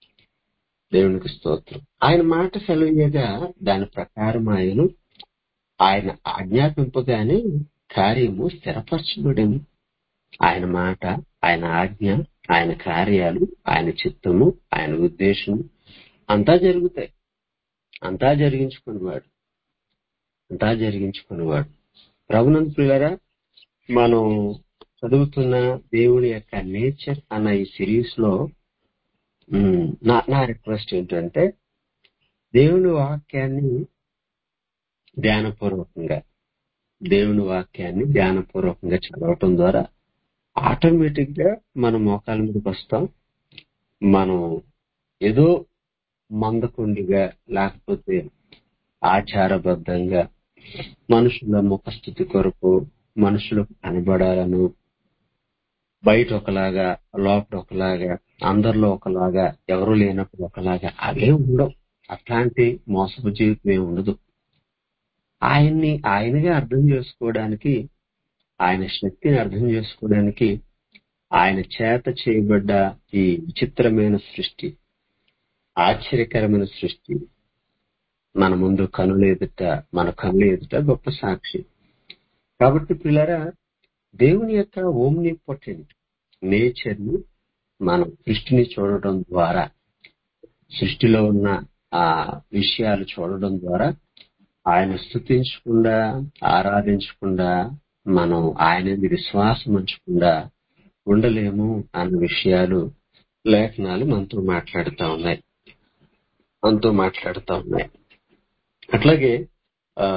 దేవునికి స్తోత్రం ఆయన మాట సెలవుగా దాని ప్రకారం ఆయన ఆయన ఆజ్ఞాపింపగానే కార్యము స్థిరపరచబడింది ఆయన మాట ఆయన ఆజ్ఞ ఆయన కార్యాలు ఆయన చిత్తము ఆయన ఉద్దేశము అంతా జరుగుతాయి అంతా జరిగించుకునేవాడు అంతా జరిగించుకునేవాడు ప్రభునంద పిల్లరా మనం చదువుతున్న దేవుని యొక్క నేచర్ అన్న ఈ సిరీస్ లో ఉమ్, నా నా రిక్వెస్ట్ ఏంటంటే దేవుని వాక్యాన్ని ధ్యానపూర్వకంగా దేవుని వాక్యాన్ని ధ్యానపూర్వకంగా చదవటం ద్వారా ఆటోమేటిక్ గా మన మోకాల మీదకి వస్తాం మనం ఏదో మందకొండిగా లేకపోతే ఆచారబద్ధంగా మనుషుల ముఖస్థితి కొరకు మనుషులకు కనబడాలను బయట ఒకలాగా లోపల ఒకలాగా అందరిలో ఒకలాగా ఎవరు లేనప్పుడు ఒకలాగా అవే ఉండవు అట్లాంటి మోసపు జీవితం ఏమి ఉండదు ఆయన్ని ఆయనగా అర్థం చేసుకోవడానికి ఆయన శక్తిని అర్థం చేసుకోవడానికి ఆయన చేత చేయబడ్డ ఈ విచిత్రమైన సృష్టి ఆశ్చర్యకరమైన సృష్టి మన ముందు కనుల ఎదుట మన కనుల ఎదుట గొప్ప సాక్షి కాబట్టి పిల్లరా దేవుని యొక్క ఓమ్ని పొటెంట్ నేచర్ ని మనం సృష్టిని చూడటం ద్వారా సృష్టిలో ఉన్న ఆ విషయాలు చూడడం ద్వారా ఆయన స్థుతించకుండా ఆరాధించకుండా మనం ఆయన మీద విశ్వాసం ఉంచకుండా ఉండలేము అన్న విషయాలు లేఖనాలు మనతో మాట్లాడుతా ఉన్నాయి మనతో మాట్లాడుతా ఉన్నాయి అట్లాగే ఆ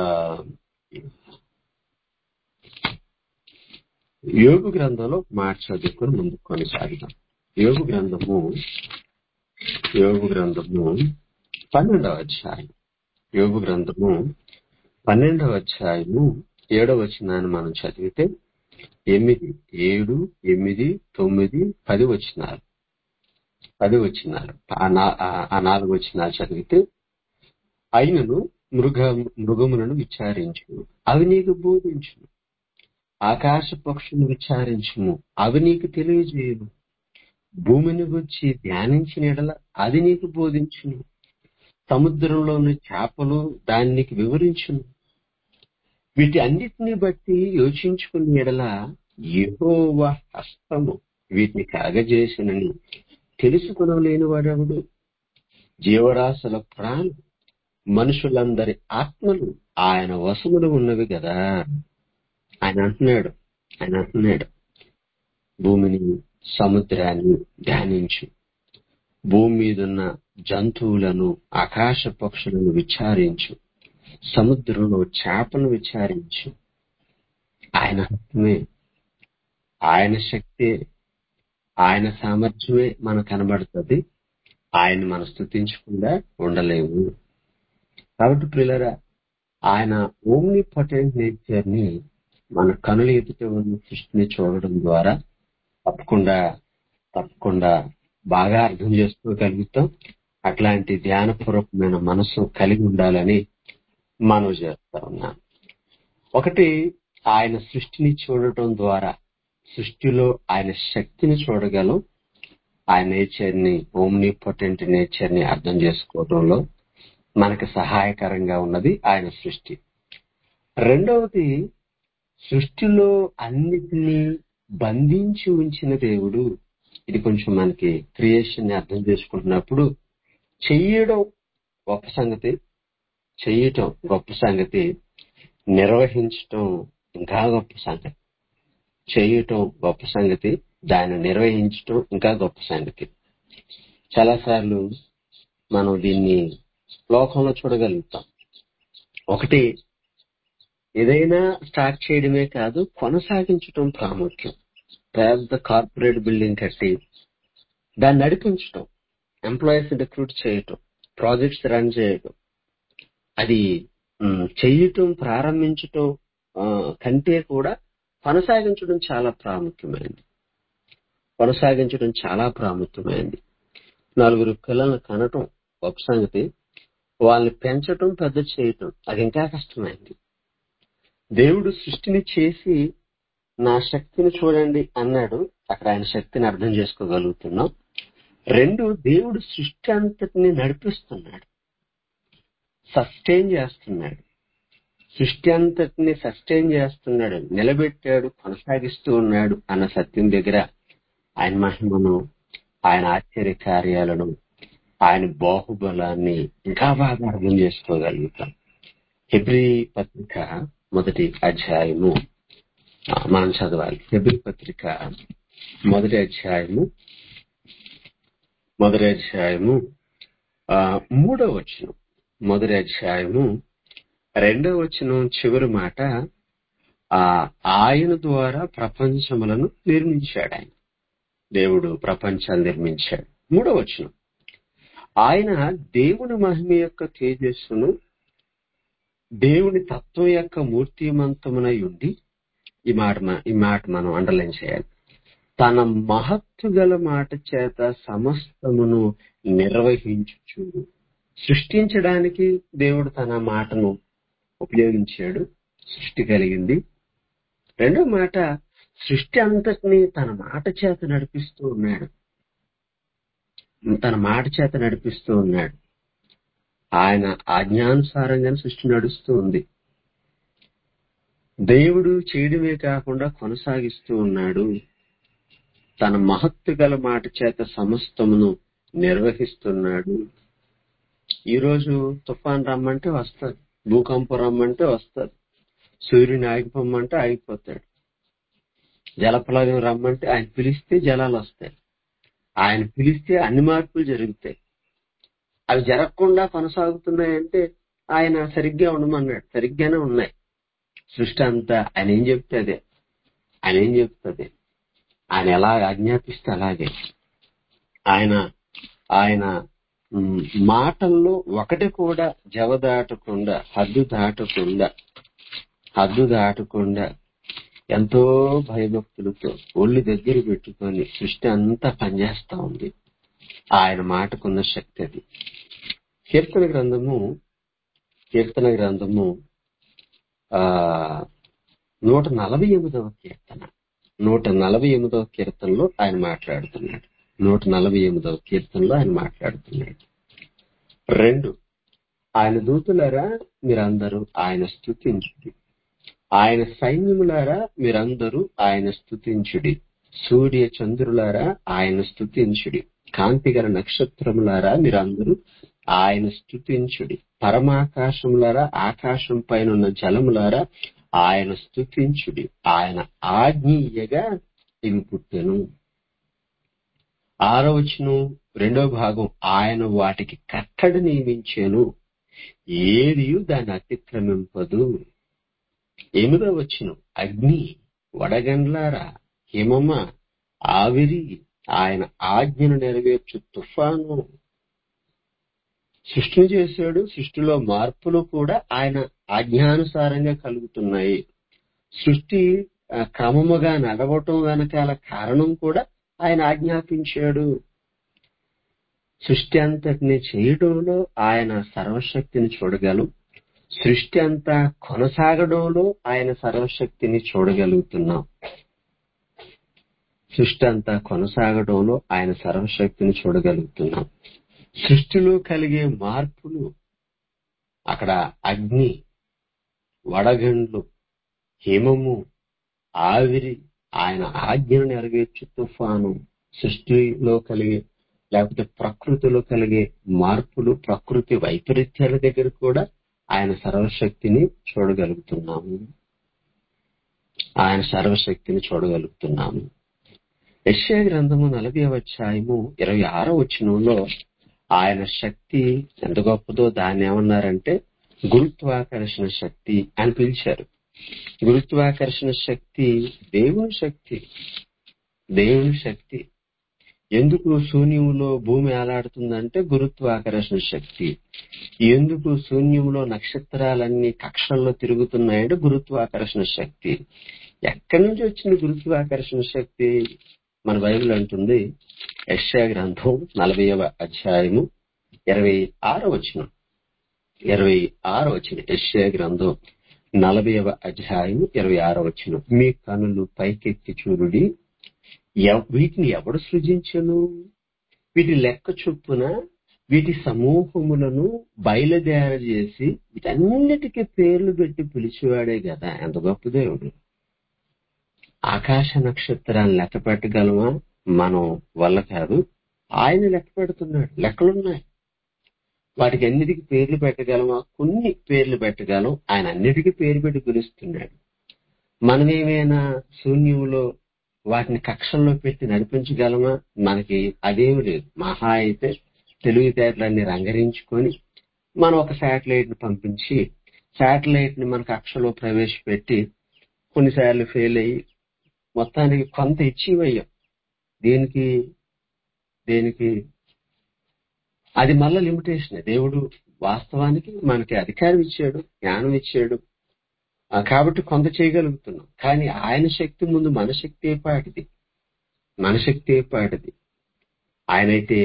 యోగు గ్రంథంలో మాట చదువుకుని ముందుకు కొనసాగుదాం యోగు గ్రంథము యోగు గ్రంథము పన్నెండవ అధ్యాయం యోగు గ్రంథము పన్నెండవ అధ్యాయము ఏడవ వచనాన్ని మనం చదివితే ఎనిమిది ఏడు ఎనిమిది తొమ్మిది పది వచనాలు పది వచనాలు ఆ నా- ఆ- ఆ నాలుగు వచనాలు చదివితే అయినను మృగ మృగములను విచారించు అవి నీకు బోధించును ఆకాశ పక్షులను విచారించుము అవి నీకు తెలియజేయను భూమిని గురించి ధ్యానించిన ఎడల అది నీకు బోధించును సముద్రంలోని చేపలు దాన్ని నీకు వివరించును వీటి అన్నిటిని బట్టి యోచించుకుని ఎడల యెహోవ హస్తము వీటిని కలగజేసినని తెలుసుకునలేని వాడెవడు జీవరాశుల ప్రాణం మనుషులందరి ఆత్మలు ఆయన వశములు ఉన్నవి కదా ఆయన అంటున్నాడు ఆయన అంటున్నాడు భూమిని సముద్రాన్ని ధ్యానించు భూమి మీదున్న జంతువులను ఆకాశ పక్షులను విచారించు సముద్రంలో చేపను విచారించు ఆయన హస్తమే ఆయన శక్తే ఆయన సామర్థ్యమే మనకు కనబడుతుంది ఆయన మనం స్థుతించకుండా ఉండలేము కాబట్టి పిల్లరా ఆయన ఓమ్ని పొటెంట్ నేచర్ ని మన కనుల ఎదుట ఉన్న సృష్టిని చూడడం ద్వారా తప్పకుండా తప్పకుండా బాగా అర్థం చేసుకోగలుగుతాం అట్లాంటి ధ్యానపూర్వకమైన మనసు కలిగి ఉండాలని మనవి చేస్తా ఉన్నాను ఒకటి ఆయన సృష్టిని చూడటం ద్వారా సృష్టిలో ఆయన శక్తిని చూడగలం ఆయన నేచర్ ని ఓమ్ని పొటెంట్ నేచర్ ని అర్థం చేసుకోవడంలో మనకి సహాయకరంగా ఉన్నది ఆయన సృష్టి రెండవది సృష్టిలో అన్నిటినీ బంధించి ఉంచిన దేవుడు ఇది కొంచెం మనకి క్రియేషన్ ని అర్థం చేసుకుంటున్నప్పుడు చెయ్యడం గొప్ప సంగతి చెయ్యటం గొప్ప సంగతి నిర్వహించటం ఇంకా గొప్ప సంగతి చేయటం గొప్ప సంగతి దాన్ని నిర్వహించటం ఇంకా గొప్ప సంగతి చాలాసార్లు మనం దీన్ని లోకంలో చూడగలుగుతాం ఒకటి ఏదైనా స్టార్ట్ చేయడమే కాదు కొనసాగించటం ప్రాముఖ్యం పెద్ద కార్పొరేట్ బిల్డింగ్ కట్టి దాన్ని నడిపించటం ఎంప్లాయీస్ రిక్రూట్ చేయటం ప్రాజెక్ట్స్ రన్ చేయటం అది ఉమ్, చేయటం ప్రారంభించటం ఆ, కంటే కూడా కొనసాగించడం చాలా ప్రాముఖ్యమైనది కొనసాగించడం చాలా ప్రాముఖ్యమైనది నలుగురు పిల్లల్ని కనటం గొప్ప సంగతి వాళ్ళని పెంచటం పెద్ద చేయటం అది ఇంకా కష్టమైంది దేవుడు సృష్టిని చేసి నా శక్తిని చూడండి అన్నాడు అక్కడ ఆయన శక్తిని అర్థం చేసుకోగలుగుతున్నాం రెండు దేవుడు సృష్టి అంతటిని నడిపిస్తున్నాడు సస్టైన్ చేస్తున్నాడు సృష్టి అంతటిని సస్టైన్ చేస్తున్నాడు నిలబెట్టాడు కొనసాగిస్తూ ఉన్నాడు అన్న సత్యం దగ్గర ఆయన మహిమను ఆయన ఆశ్చర్య కార్యాలను ఆయన బాహుబలాన్ని ఇంకా బాగా అర్థం చేసుకోగలుగుతాం హెబ్రి పత్రిక మొదటి అధ్యాయము ఆ, మనం చదవాలి హెబ్రి పత్రిక మొదటి అధ్యాయము మొదటి అధ్యాయము ఆ, మూడో వచనం మొదటి అధ్యాయము రెండో వచనం చివరి మాట ఆ ఆయన ద్వారా ప్రపంచములను నిర్మించాడు ఆయన దేవుడు ప్రపంచాన్ని నిర్మించాడు మూడో వచనం ఆయన దేవుని మహిమ యొక్క తేజస్సును దేవుని తత్వం యొక్క మూర్తిమంతమునై ఉండి ఈ మాట మ- ఈ మాట మనం అండర్లైన్ చేయాలి తన మహత్తు గల మాట చేత సమస్తమును నిర్వహించుచు సృష్టించడానికి దేవుడు తన మాటను ఉపయోగించాడు సృష్టి కలిగింది రెండో మాట సృష్టి అంతటిని తన మాట చేత నడిపిస్తూ ఉన్నాడు తన మాట చేత నడిపిస్తూ ఉన్నాడు ఆయన ఆజ్ఞానుసారంగానే సృష్టి నడుస్తూ ఉంది దేవుడు చేయడమే కాకుండా కొనసాగిస్తూ ఉన్నాడు తన మహత్తు గల మాట చేత సమస్తమును నిర్వహిస్తున్నాడు ఈ రోజు తుఫాన్ రమ్మంటే వస్తుంది భూకంపం రమ్మంటే వస్తుంది సూర్యుని ఆగిపోమ్మంటే ఆగిపోతాడు జలప్రలయం రమ్మంటే ఆయన పిలిస్తే జలాలు వస్తాయి ఆయన పిలిస్తే అన్ని మార్పులు జరుగుతాయి అవి జరగకుండా కొనసాగుతున్నాయంటే ఆయన సరిగ్గా ఉండమన్నాడు సరిగ్గానే ఉన్నాయి సృష్టి అంతా ఆయన ఏం చెప్తే అదే ఆయన ఏం చెప్తుంది ఆయన ఎలా ఆజ్ఞాపిస్తే అలాగే ఆయన ఆయన మ్, మాటల్లో ఒకటి కూడా జవ దాటకుండా హద్దు దాటకుండా హద్దు దాటకుండా ఎంతో భయభక్తులతో ఒళ్ళు దగ్గర పెట్టుకొని సృష్టి అంతా పనిచేస్తా ఉంది ఆయన మాటకున్న శక్తి అది కీర్తన గ్రంథము కీర్తన గ్రంథము ఆ నూట నలభై ఎనిమిదవ కీర్తన నూట నలభై ఎనిమిదవ కీర్తనలో ఆయన మాట్లాడుతున్నాడు నూట నలభై ఎనిమిదవ కీర్తనలో ఆయన మాట్లాడుతున్నాడు రెండు ఆయన దూతులారా మీరందరూ ఆయన స్తుతించుడి ఆయన సైన్యములారా మీరందరూ ఆయన స్తుతించుడి సూర్య చంద్రులారా ఆయన స్తుతించుడి కాంతిగల నక్షత్రములారా మీరందరూ ఆయన స్తుతించుడి పరమాకాశములారా ఆకాశం పైన ఉన్న జలములారా ఆయన స్తుతించుడి ఆయన ఆజ్ఞీయగా ఇవి పుట్టెను ఆరవచనం రెండో భాగం ఆయన వాటికి కట్టడి నియమించాను ఏది దాన్ని అతిక్రమింపదు ఎనిమిదో వచనం అగ్ని వడగండ్లారా హిమమ ఆవిరి ఆయన ఆజ్ఞను నెరవేర్చు తుఫాను సృష్టిని చేశాడు సృష్టిలో మార్పులు కూడా ఆయన ఆజ్ఞానుసారంగా కలుగుతున్నాయి సృష్టి ఆ, క్రమముగా నడవటం వెనకాల కారణం కూడా ఆయన ఆజ్ఞాపించాడు సృష్టి అంతటిని చేయడంలో ఆయన సర్వశక్తిని చూడగలం సృష్టి అంతా కొనసాగడంలో ఆయన సర్వశక్తిని చూడగలుగుతున్నాం సృష్టి అంతా కొనసాగడంలో ఆయన సర్వశక్తిని చూడగలుగుతున్నాం సృష్టిలో కలిగే మార్పులు అక్కడ అగ్ని వడగండ్లు హిమము ఆవిరి ఆయన ఆజ్ఞను నెరవేర్చు తుఫాను సృష్టిలో కలిగే లేకపోతే ప్రకృతిలో కలిగే మార్పులు ప్రకృతి వైపరీత్యాల దగ్గర కూడా ఆయన సర్వశక్తిని చూడగలుగుతున్నాము ఆయన సర్వశక్తిని చూడగలుగుతున్నాము యెషయా గ్రంథము నలభై అధ్యాయము ఇరవై ఆరో వచనంలో ఆయన శక్తి ఎంత గొప్పదో దాన్ని ఏమన్నారంటే గురుత్వాకర్షణ శక్తి అని పిలిచారు గురుత్వాకర్షణ శక్తి దేవుని శక్తి దేవుని శక్తి ఎందుకు శూన్యములో భూమి ఏలాడుతుందంటే గురుత్వాకర్షణ శక్తి ఎందుకు శూన్యంలో నక్షత్రాలన్నీ కక్షల్లో తిరుగుతున్నాయంటే గురుత్వాకర్షణ శక్తి ఎక్కడి నుంచి వచ్చింది గురుత్వాకర్షణ శక్తి మన బైబిల్ అంటుంది యెషయా గ్రంథం నలభైవ అధ్యాయము ఇరవై ఆరో వచనం ఇరవై ఆరో వచనం యెషయా గ్రంథం నలభైవ అధ్యాయము ఇరవై ఆరో వచనం మీ కనులు పైకెత్తి చూడుడి ఎవ్- వీటిని ఎవడు సృజించను వీటి లెక్క చొప్పున వీటి సమూహములను బయలుదేర చేసి వీటన్నిటికీ పేర్లు పెట్టి పిలిచేవాడే కదా ఎంత గొప్ప దేవుడు ఆకాశ నక్షత్రాన్ని లెక్క పెట్టగలమా మనం వల్ల కాదు ఆయన లెక్క పెడుతున్నాడు లెక్కలున్నాయి వాటికి అన్నిటికీ పేర్లు పెట్టగలమా కొన్ని పేర్లు పెట్టగలం ఆయన అన్నిటికీ పేరు పెట్టి పిలుస్తున్నాడు మనమేమైనా శూన్యంలో వాటిని కక్షల్లో పెట్టి నడిపించగలమా మనకి అదేమి లేదు మహా అయితే తెలివితేటలన్నీ రంగరించుకొని మనం ఒక శాటిలైట్ ని పంపించి శాటిలైట్ ని మన కక్షలో ప్రవేశపెట్టి కొన్నిసార్లు ఫెయిల్ అయ్యి మొత్తానికి కొంత అచీవ్ అయ్యాం దేనికి దేనికి అది మళ్ళా లిమిటేషన్ దేవుడు వాస్తవానికి మనకి అధికారం ఇచ్చాడు జ్ఞానం ఇచ్చాడు ఆ, కాబట్టి కొంత చేయగలుగుతున్నాం కానీ ఆయన శక్తి ముందు మన శక్తి ఏ పాటిది మన శక్తి ఏ పాటిది ఆయనైతే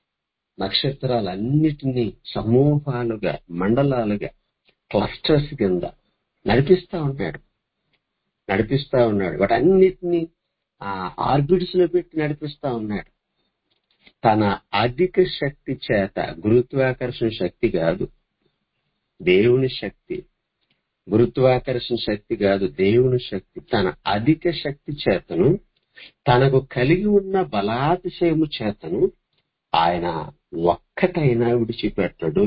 నక్షత్రాలన్నిటినీ సమూహాలుగా మండలాలుగా క్లస్టర్స్ కింద నడిపిస్తా ఉన్నాడు నడిపిస్తా ఉన్నాడు వాటన్నిటిని ఆ ఆర్బిట్స్ లో పెట్టి నడిపిస్తా ఉన్నాడు తన అధిక శక్తి చేత గురుత్వాకర్షణ శక్తి కాదు దేవుని శక్తి గురుత్వాకర్షణ శక్తి కాదు దేవుని శక్తి తన అధిక శక్తి చేతను తనకు కలిగి ఉన్న బలాతిశయము చేతను ఆయన ఒక్కటైనా విడిచిపెట్టడు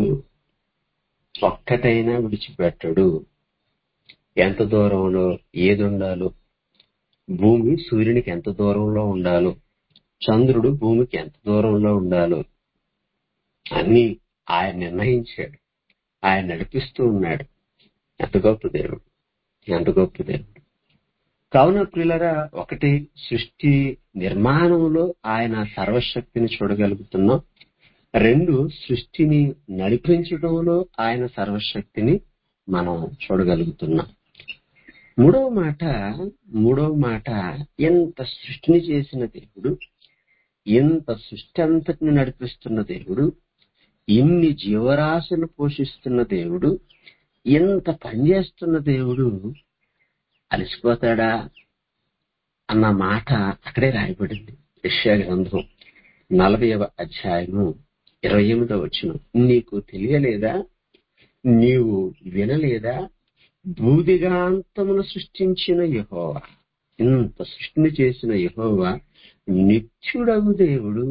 ఒక్కటైనా విడిచిపెట్టడు ఎంత దూరంలో ఏది ఉండాలో భూమి సూర్యునికి ఎంత దూరంలో ఉండాలో చంద్రుడు భూమికి ఎంత దూరంలో ఉండాలో అన్ని ఆయన నిర్ణయించాడు ఆయన నడిపిస్తూ ఉన్నాడు ఎంత గొప్ప దేవుడు ఎంత గొప్ప దేవుడు కావున ప్రియులరా ఒకటి సృష్టి నిర్మాణంలో ఆయన సర్వశక్తిని చూడగలుగుతున్నాం రెండు సృష్టిని నడిపించడంలో ఆయన సర్వశక్తిని మనం చూడగలుగుతున్నాం మూడవ మాట మూడవ మాట ఎంత సృష్టిని చేసిన దేవుడు ఎంత సృష్టి అంతటిని నడిపిస్తున్న దేవుడు ఇన్ని జీవరాశులు పోషిస్తున్న దేవుడు ఎంత పనిచేస్తున్న దేవుడు అలసిపోతాడా అన్న మాట అక్కడే రాయబడింది యెషయా గ్రంథం నలభైవ అధ్యాయము ఇరవై ఎనిమిదవ వచ్చిన నీకు తెలియలేదా నీవు వినలేదా భూదిగాంతమును సృష్టించిన యహోవా ఇంత సృష్టిని చేసిన యహోవా నిత్యుడగు దేవుడు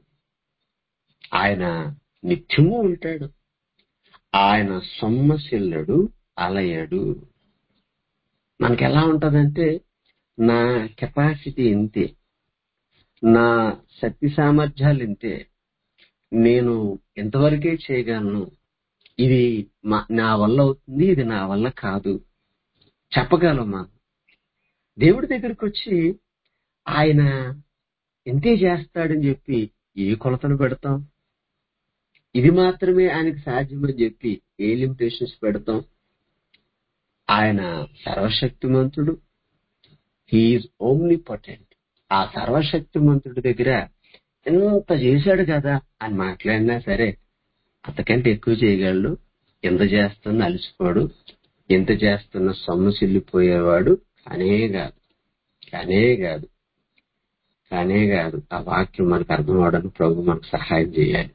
ఆయన నిత్యము ఉంటాడు ఆయన సొమ్మసిల్లడు అలయడు మనకి ఎలా ఉంటదంటే నా కెపాసిటీ ఇంతే నా శక్తి సామర్థ్యాలు ఇంతే నేను ఎంతవరకే చేయగలను ఇది మా- నా వల్ల అవుతుంది ఇది నా వల్ల కాదు చెప్పగలం మనం దేవుడి దగ్గరికి వచ్చి ఆయన ఇంతే చేస్తాడని చెప్పి ఏ కొలతను పెడతాం ఇది మాత్రమే ఆయనకి సాధ్యమని చెప్పి ఏ లిమిటేషన్స్ పెడతాం ఆయన సర్వశక్తిమంతుడు హీఈస్ ఓమ్ని పొటెంట్ ఆ సర్వశక్తిమంతుడి దగ్గర ఎంత చేశాడు కదా అని మాట్లాడినా సరే అంతకంటే ఎక్కువ చేయగలడు ఎంత చేస్తున్న అలసిపోడు ఎంత చేస్తున్న సొమ్మసిల్లిపోయేవాడు కానే కాదు కానే కాదు కానే కాదు ఆ వాక్యం మనకు అర్థం అవడానికి ప్రభు మనకు సహాయం చేయాలి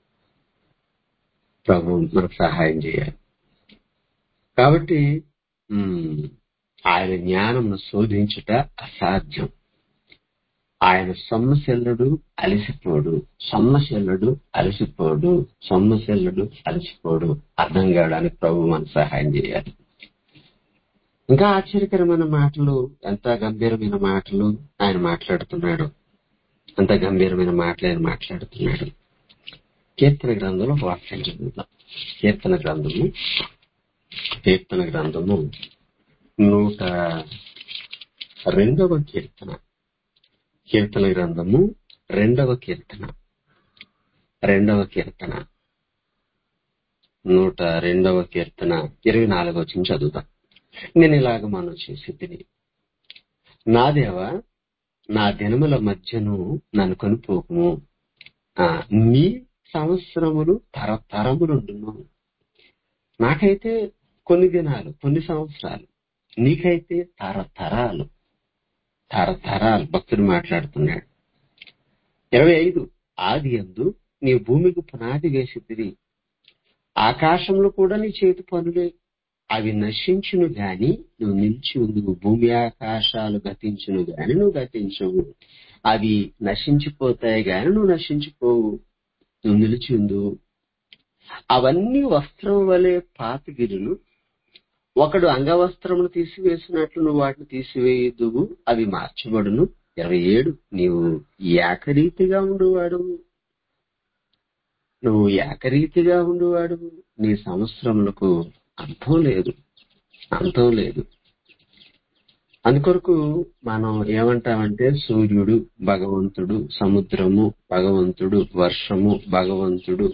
ప్రభు మనకు సహాయం చేయాలి కాబట్టి ఉమ్, ఆయన జ్ఞానంను శోధించుట అసాధ్యం ఆయన సొమ్మశెల్లుడు అలసిపోడు సొమ్మశెల్లుడు అలసిపోడు సొమ్మశెల్లుడు అలసిపోడు అర్థం కావడానికి ప్రభు మనకు సహాయం చేయాలి ఇంకా ఆశ్చర్యకరమైన మాటలు ఎంత గంభీరమైన మాటలు ఆయన మాట్లాడుతున్నాడు అంత గంభీరమైన మాటలు ఆయన మాట్లాడుతున్నాడు కీర్తన గ్రంథంలో ఒక వాక్యం చదువుతాం కీర్తన గ్రంథము కీర్తన గ్రంథము నూట రెండవ కీర్తన కీర్తన గ్రంథము రెండవ కీర్తన రెండవ కీర్తన నూట రెండవ కీర్తన ఇరవై నాలుగవ వచ్చిన చదువుతాం నేను ఇలాగ మనం చేసి తిని నా దేవ నా దినముల మధ్యను నన్ను కొనుపోకుము ఆ, నీ సంవత్సరములు తరతరములుండును నాకైతే కొన్ని దినాలు కొన్ని సంవత్సరాలు నీకైతే తరతరాలు తరతరాలు భక్తుడు మాట్లాడుతున్నాడు ఇరవై ఐదు ఆది ఎందు నీ భూమికి పునాది వేసిద్దివి ఆకాశంలో కూడా నీ చేతి పనులే అవి నశించును గాని నువ్వు నిలిచి ఉందువు భూమి ఆకాశాలు గతించును గాని నువ్వు గతించవు అవి నశించిపోతాయి గాని నువ్వు నశించిపోవు నువ్వు నిలిచి ఉందువు అవన్నీ వస్త్రం వలె పాతగిరులు ఒకడు అంగవస్త్రమును తీసివేసినట్లు నువ్వు వాటిని తీసివేయదువు అవి మార్చబడును ఇరవై ఏడు నీవు ఏకరీతిగా ఉండువాడు నువ్వు ఏకరీతిగా ఉండువాడు నీ సంవత్సరములకు అంతం లేదు అంతం లేదు అందుకొరకు మనం ఏమంటామంటే సూర్యుడు భగవంతుడు సముద్రము భగవంతుడు వర్షము భగవంతుడు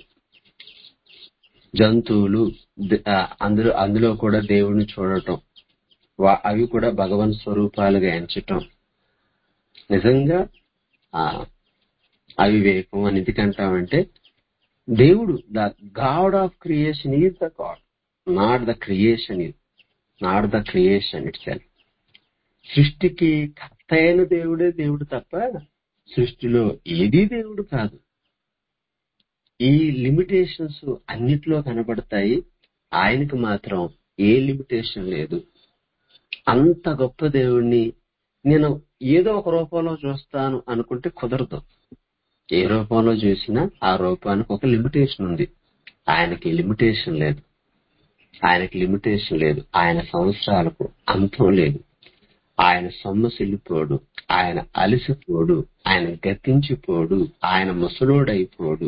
జంతువులు ద- ఆ, అందులో అందులో కూడా దేవుడిని చూడటం వా- అవి కూడా భగవన్ స్వరూపాలుగా ఎంచటం నిజంగా ఆ అవివేకం అని ఎందుకంటామంటే దేవుడు the God of creation is the God not the creation is not the creation itself సృష్టికి కర్త అయిన దేవుడే దేవుడు తప్ప సృష్టిలో ఏదీ దేవుడు కాదు ఈ లిమిటేషన్స్ అన్నిట్లో కనబడతాయి ఆయనకి మాత్రం ఏ లిమిటేషన్ లేదు అంత గొప్ప దేవుణ్ణి నేను ఏదో ఒక రూపంలో చూస్తాను అనుకుంటే కుదరదు ఏ రూపంలో చూసినా ఆ రూపానికి ఒక లిమిటేషన్ ఉంది ఆయనకి లిమిటేషన్ లేదు ఆయనకి లిమిటేషన్ లేదు ఆయన సంవత్సరాలకు అంతం లేదు ఆయన సొమ్మసిల్లిపోడు ఆయన అలసిపోడు ఆయన గతించిపోడు ఆయన ముసలోడైపోడు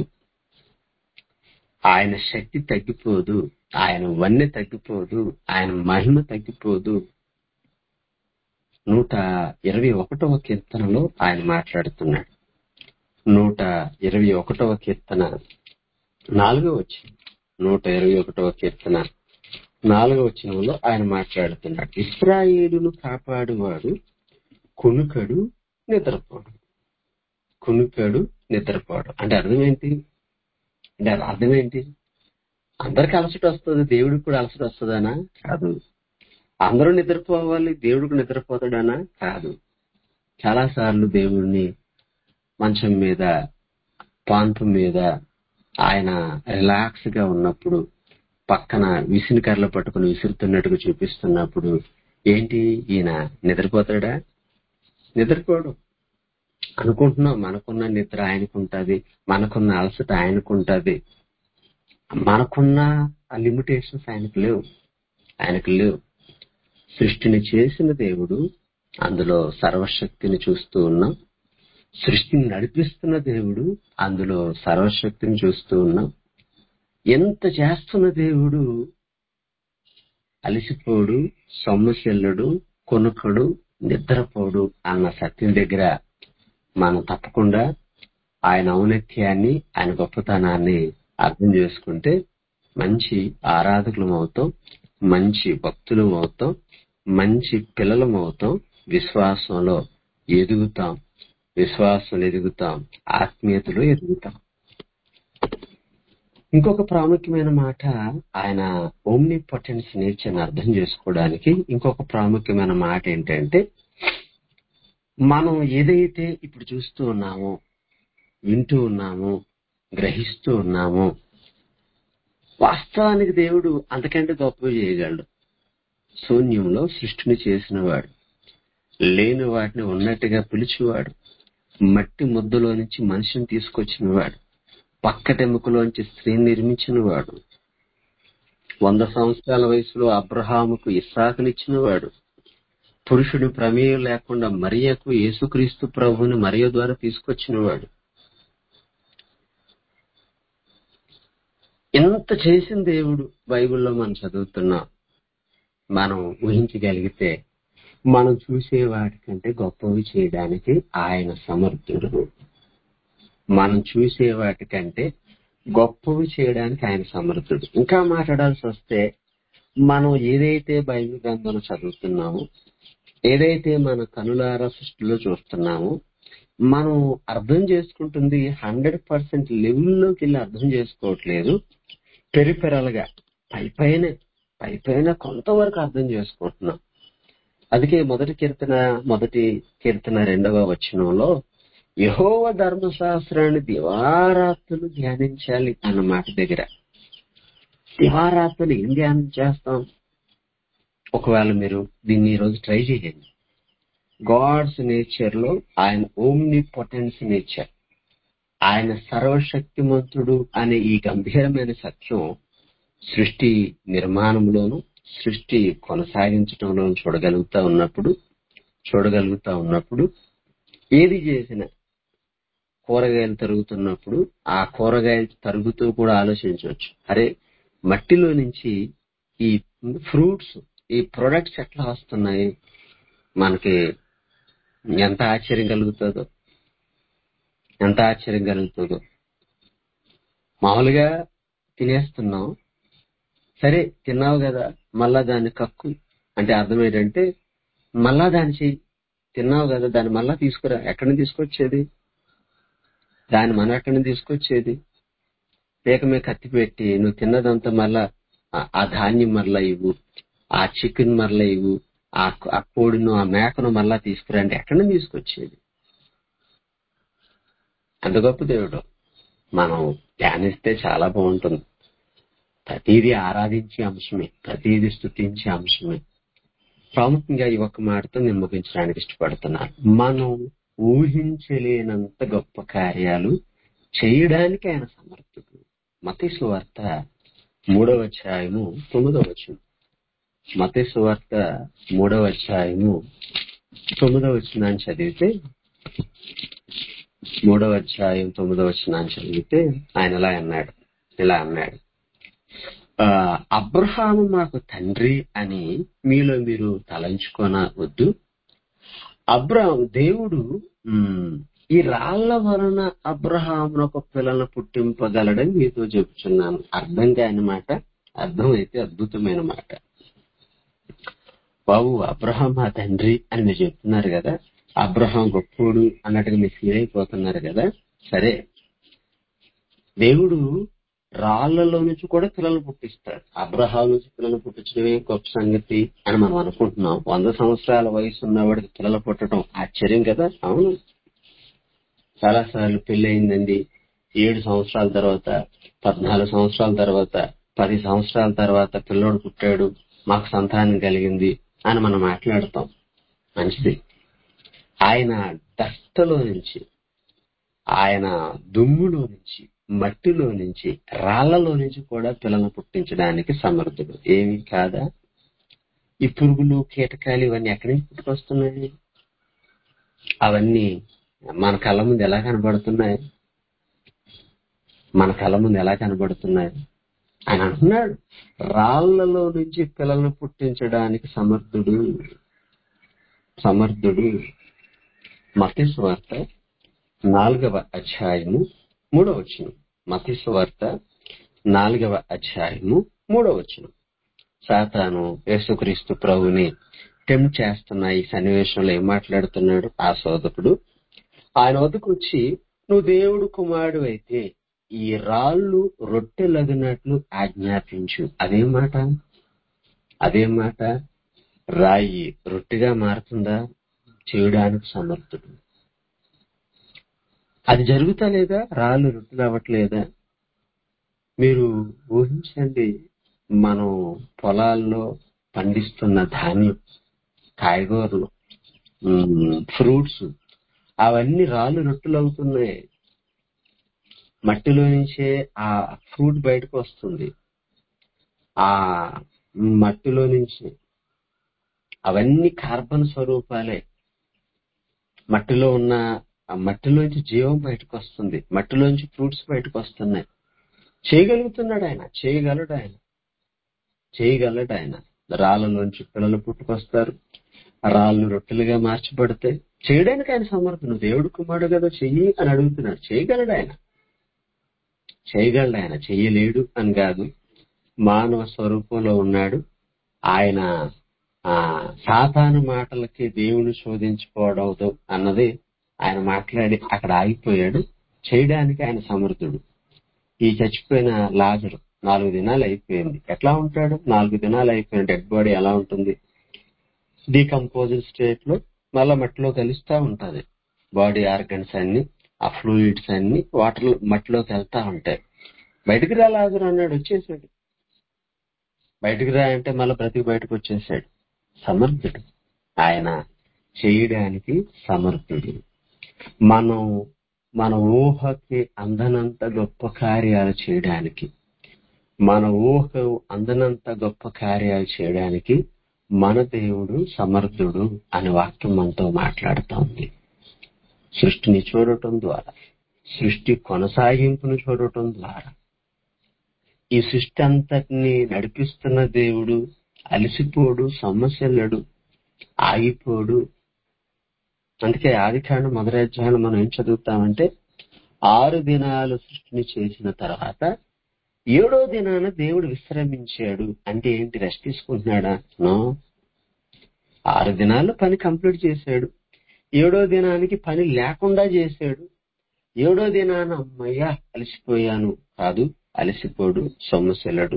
ఆయన శక్తి తగ్గిపోదు ఆయన వన్నె తగ్గిపోదు ఆయన మహిమ తగ్గిపోదు నూట ఇరవై ఒకటవ కీర్తనలో ఆయన మాట్లాడుతున్నాడు నూట ఇరవై ఒకటవ కీర్తన నాలుగో వచ్చిన నూట ఇరవై ఒకటవ కీర్తన నాలుగో వచనంలో ఆయన మాట్లాడుతున్నాడు ఇస్రాయేలును కాపాడువాడు కునుకడు నిద్రపోడు కునుకడు నిద్రపోడు అంటే అర్థం ఏంటి అంటే అది అర్థం ఏంటి అందరికి అలసట వస్తుంది దేవుడికి కూడా అలసట వస్తుందనా కాదు అందరూ నిద్రపోవాలి దేవుడికి నిద్రపోతాడనా కాదు చాలా సార్లు దేవుడిని మంచం మీద పాన్పు మీద ఆయన రిలాక్స్ గా ఉన్నప్పుడు పక్కన విసినికర్రలు పట్టుకుని విసురుతున్నట్టుగా చూపిస్తున్నప్పుడు ఏంటి ఈయన నిద్రపోతాడా నిద్రపోడు అనుకుంటున్నాం మనకున్న నిద్ర ఆయనకుంటది మనకున్న అలసట ఆయనకుంటది మనకున్న ఆ లిమిటేషన్స్ ఆయనకు లేవు ఆయనకు లేవు సృష్టిని చేసిన దేవుడు అందులో సర్వశక్తిని చూస్తూ ఉన్నాం సృష్టిని నడిపిస్తున్న దేవుడు అందులో సర్వశక్తిని చూస్తూ ఉన్నాం ఎంత చేస్తున్న దేవుడు అలసిపోడు సొమ్మశల్లుడు కొనుకడు నిద్రపోడు అన్న సత్యం దగ్గర మనం తప్పకుండా ఆయన ఔన్నత్యాన్ని ఆయన గొప్పతనాన్ని అర్థం చేసుకుంటే మంచి ఆరాధకులం అవుతాం మంచి భక్తులం అవుతాం మంచి పిల్లలం అవుతాం విశ్వాసంలో ఎదుగుతాం విశ్వాసంలో ఎదుగుతాం ఆత్మీయతలో ఎదుగుతాం ఇంకొక ప్రాముఖ్యమైన మాట ఆయన ఓమ్ని పొటెన్స్ నేచర్ని అర్థం చేసుకోవడానికి ఇంకొక ప్రాముఖ్యమైన మాట ఏంటంటే మనం ఏదైతే ఇప్పుడు చూస్తూ ఉన్నామో వింటూ ఉన్నామో గ్రహిస్తూ ఉన్నామో వాస్తవానికి దేవుడు అంతకంటే గొప్ప చేయగలడు శూన్యంలో సృష్టిని చేసినవాడు లేని వాటిని ఉన్నట్టుగా పిలిచేవాడు మట్టి ముద్దలో నుంచి మనిషిని తీసుకొచ్చినవాడు పక్కటెముకలోంచి స్త్రీని నిర్మించినవాడు వంద సంవత్సరాల వయసులో అబ్రహాముకు ఇస్సాకునిచ్చినవాడు పురుషుడి ప్రమేయం లేకుండా మరియకు యేసుక్రీస్తు ప్రభువుని మరియ ద్వారా తీసుకొచ్చినవాడు ఎంత చేసిన దేవుడు బైబిల్లో మనం చదువుతున్నాం మనం ఊహించగలిగితే మనం చూసే వాటికంటే గొప్పవి చేయడానికి ఆయన సమర్థుడు మనం చూసే వాటికంటే గొప్పవి చేయడానికి ఆయన సమర్థుడు ఇంకా మాట్లాడాల్సి వస్తే మనం ఏదైతే బైబిల్ గ్రంథంలో చదువుతున్నామో ఏదైతే మన కనులార సృష్టిలో చూస్తున్నామో మనం అర్థం చేసుకుంటుంది హండ్రెడ్ పర్సెంట్ లెవెల్లోకి వెళ్ళి అర్థం చేసుకోవట్లేదు పెరిపెరల్ గా పై పైన పై పైన కొంతవరకు అర్థం చేసుకుంటున్నాం అందుకే మొదటి కీర్తన మొదటి కీర్తన రెండవ వచనంలో యహోవ ధర్మశాస్త్రాన్ని దివారాత్రులు ధ్యానించాలి అన్న మాట దగ్గర దివారాత్రులు ఏం ధ్యానం చేస్తాం ఒకవేళ మీరు దీన్ని ఈ రోజు ట్రై చేయండి గాడ్స్ నేచర్ లో ఆయన ఓమ్ని పొటెన్స్ నేచర్ ఆయన సర్వశక్తిమంతుడు అనే ఈ గంభీరమైన సత్యం సృష్టి నిర్మాణంలోను సృష్టి కొనసాగించడంలోను చూడగలుగుతా ఉన్నప్పుడు చూడగలుగుతా ఉన్నప్పుడు ఏది చేసినా కూరగాయలు తరుగుతున్నప్పుడు ఆ కూరగాయలు తరుగుతూ కూడా ఆలోచించవచ్చు అరే మట్టిలో నుంచి ఈ ఫ్రూట్స్ ఈ ప్రొడక్ట్స్ ఎట్లా వస్తున్నాయి మనకి ఎంత ఆశ్చర్యం కలుగుతుందో ఎంత ఆశ్చర్యం కలుగుతుందో మామూలుగా తినేస్తున్నాం సరే తిన్నావు కదా మళ్ళా దాన్ని కక్కు అంటే అర్థం ఏంటంటే మళ్ళా దాన్ని చెయ్యి తిన్నావు కదా దాన్ని మళ్ళా తీసుకురా ఎక్కడి నుంచి తీసుకొచ్చేది దాన్ని మనం ఎక్కడి నుంచి తీసుకొచ్చేది లేక మీద కత్తి పెట్టి నువ్వు తిన్నదంతా మళ్ళా ఆ- ఆ ధాన్యం మరలా ఇవ్వు ఆ చికెన్ మరలా ఇవ్వు ఆ ఆ కోడిను ఆ మేకను మళ్ళా తీసుకురా అంటే ఎక్కడి నుంచి తీసుకొచ్చేది అంత గొప్ప దేవుడు మనం ధ్యానిస్తే చాలా బాగుంటుంది ప్రతిదీ ఆరాధించే అంశమే ప్రతిదీ స్థుతించే అంశమే ప్రాముఖ్యంగా ఈ ఒక్క మాటతో నేను ముగించడానికి ఇష్టపడుతున్నాను మనం ఊహించలేనంత గొప్ప కార్యాలు చేయడానికి ఆయన సమర్థుడు మతీసు వార్త మూడవ అధ్యాయము తొమ్మిదవ వచనం మతీసు వార్త మూడవ అధ్యాయము తొమ్మిదవ వచనాన్ని చదివితే మూడవ అధ్యాయం తొమ్మిదవ వచనాన్ని చదివితే ఆయన ఇలా అన్నాడు ఇలా అన్నాడు ఆ, అబ్రహాము మాకు తండ్రి అని మీలో మీరు తలంచుకొన వద్దు అబ్రహాం దేవుడు ఉమ్, ఈ రాళ్ల వలన అబ్రహామును ఒక పిల్లలను పుట్టింపగలడని మీతో చెప్తున్నాను అర్థం కాని మాట అర్థమైతే అద్భుతమైన మాట బాబు అబ్రహాం మా తండ్రి అని మీరు చెప్తున్నారు కదా అబ్రహాం గొప్పోడు అన్నట్టుగా మీరు ఫీల్ అయిపోతున్నారు కదా సరే దేవుడు రాళ్లలో నుంచి కూడా పిల్లలు పుట్టిస్తాడు అబ్రహాం నుంచి పిల్లలు పుట్టించడమే గొప్ప సంగతి అని మనం అనుకుంటున్నాం వంద సంవత్సరాల వయసు ఉన్నవాడికి పిల్లలు పుట్టడం ఆశ్చర్యం కదా అవును చాలా సార్లు పెళ్లి అయిందండి ఏడు సంవత్సరాల తర్వాత పద్నాలుగు సంవత్సరాల తర్వాత పది సంవత్సరాల తర్వాత పిల్లోడు పుట్టాడు మాకు సంతానం కలిగింది అని మనం మాట్లాడతాం మంచిది ఆయన డస్టలో నుంచి ఆయన దుమ్ములో నుంచి మట్టిలో నుంచి రాళ్లలో నుంచి కూడా పిల్లలను పుట్టించడానికి సమర్థుడు ఏమి కాదా ఈ పురుగులు కీటకాలు ఇవన్నీ ఎక్కడి నుంచి పుట్టుకొస్తున్నాయి అవన్నీ మన కళ్ళ ముందు ఎలా కనబడుతున్నాయి మన కళ్ళ ముందు ఎలా కనబడుతున్నాయి ఆయన అంటున్నాడు రాళ్లలో నుంచి పిల్లలను పుట్టించడానికి సమర్థుడు సమర్థుడు మతి వార్త నాలుగవ అధ్యాయము మూడవ వచనం మతి వార్త నాలుగవ అధ్యాయము మూడవ వచనం సాతాను యేసుక్రీస్తు ప్రభుని టెంప్ట్ చేస్తున్న ఈ సన్నివేశంలో ఏం మాట్లాడుతున్నాడు ఆ సోదకుడు ఆయన వద్దకు వచ్చి నువ్వు దేవుడు కుమారుడు అయితే ఈ రాళ్ళు రొట్టెలగినట్లు ఆజ్ఞాపించు అదేం మాట అదేం మాట రాయి రొట్టెగా మారుతుందా చేయడానికి సమర్థుడు అది జరుగుతా లేదా రాళ్ళు రొట్టెలు అవ్వట్లేదా మీరు ఊహించండి మనం పొలాల్లో పండిస్తున్న ధాన్యం కాయగూరలు ఫ్రూట్స్ అవన్నీ రాళ్ళు రొట్టెలు అవుతున్నాయి మట్టిలో నుంచే ఆ ఫ్రూట్ బయటకు వస్తుంది ఆ మట్టిలో నుంచి అవన్నీ కార్బన్ స్వరూపాలే మట్టిలో ఉన్న ఆ మట్టిలోంచి జీవం బయటకు వస్తుంది మట్టిలోంచి ఫ్రూట్స్ బయటకు వస్తున్నాయి చేయగలుగుతున్నాడు ఆయన చేయగలడు ఆయన చేయగలడు ఆయన రాళ్ళలోంచి పిల్లలు పుట్టుకొస్తారు రాళ్ళు రొట్టెలుగా మార్చబడితే చేయడానికి ఆయన సమర్థుడు దేవుడు కుమారుడు కదా చెయ్యి అని అడుగుతున్నాడు చేయగలడు ఆయన చేయగలడు ఆయన చెయ్యలేడు అని కాదు మానవ స్వరూపంలో ఉన్నాడు ఆయన ఆ సాతాను మాటలకి దేవుని శోధించుకోవడం అన్నది ఆయన మాట్లాడి అక్కడ ఆగిపోయాడు చేయడానికి ఆయన సమర్థుడు ఈ చచ్చిపోయిన లాజరు నాలుగు దినాలు అయిపోయింది ఎట్లా ఉంటాడు నాలుగు దినాలు అయిపోయిన డెడ్ బాడీ ఎలా ఉంటుంది డీకంపోజ్డ్ స్టేట్ లో మళ్ళా మట్టిలో కలుస్తా ఉంటది బాడీ ఆర్గన్స్ అన్ని ఆ ఫ్లూయిడ్స్ అన్ని వాటర్ మట్టిలోకి వెళ్తా ఉంటాయి బయటికి రా లాజరు అన్నాడు వచ్చేసాడు బయటికి రా అంటే మళ్ళీ బ్రతికి బయటకు వచ్చేసాడు సమర్థుడు ఆయన చేయడానికి సమర్థుడు మనం మన ఊహకి అందనంత గొప్ప కార్యాలు చేయడానికి మన ఊహ అందనంత గొప్ప కార్యాలు చేయడానికి మన దేవుడు సమర్థుడు అనే వాక్యం మనతో మాట్లాడుతూ ఉంది సృష్టిని చూడటం ద్వారా సృష్టి కొనసాగింపును చూడటం ద్వారా ఈ సృష్టి అంతటిని నడిపిస్తున్న దేవుడు అలసిపోడు సమస్యలడు ఆగిపోడు అందుకే ఆది కాండం మొదటి అధ్యాయం మనం ఏం చదువుతామంటే ఆరు దినాలు సృష్టిని చేసిన తర్వాత ఏడో దినాన దేవుడు విశ్రమించాడు అంటే ఏంటి రెస్ట్ తీసుకుంటున్నాడా నో ఆరు దినాలు పని కంప్లీట్ చేశాడు ఏడో దినానికి పని లేకుండా చేశాడు ఏడో దినాన అమ్మయ్యా అలసిపోయాను కాదు అలసిపోడు సొమ్మశిలడు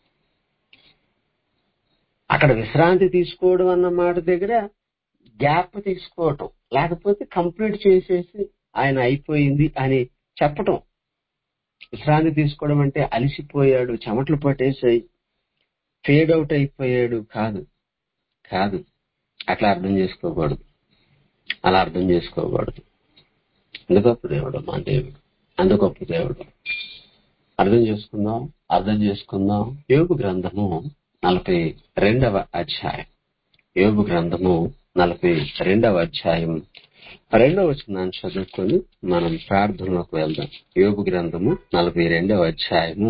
అక్కడ విశ్రాంతి తీసుకోవడం అన్న మాట దగ్గర గ్యాప్ తీసుకోవటం లేకపోతే కంప్లీట్ చేసేసి ఆయన అయిపోయింది అని చెప్పటం విశ్రాంతి తీసుకోవడం అంటే అలసిపోయాడు చెమటలు పట్టేసాయి ఫేడ్ అవుట్ అయిపోయాడు కాదు కాదు అట్లా అర్థం చేసుకోకూడదు అలా అర్థం చేసుకోకూడదు అందుగొప్ప దేవుడు మా దేవుడు అందుగొప్ప దేవుడు అర్థం చేసుకుందాం అర్థం చేసుకుందాం యోగు గ్రంథము నలభై రెండవ అధ్యాయం యోగు గ్రంథము నలభై రెండవ అధ్యాయం రెండవ వచనాన్ని చదువుకొని మనం ప్రార్థనలోకి వెళ్దాం యోగు గ్రంథము నలభై రెండవ అధ్యాయము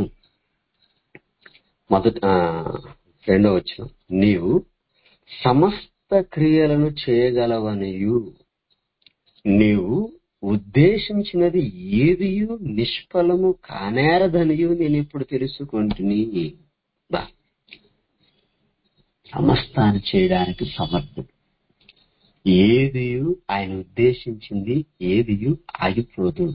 మొదట ఆ, రెండవ వచనం నీవు సమస్త క్రియలను చేయగలవనియు నీవు ఉద్దేశించినది ఏదియు నిష్ఫలము కానేరదనియు నేను ఇప్పుడు తెలుసుకుంటుని బా సమస్తాన్ని చేయడానికి సమర్థుడు ఏదియు ఆయన ఉద్దేశించింది ఏదియు ఆగిపోదు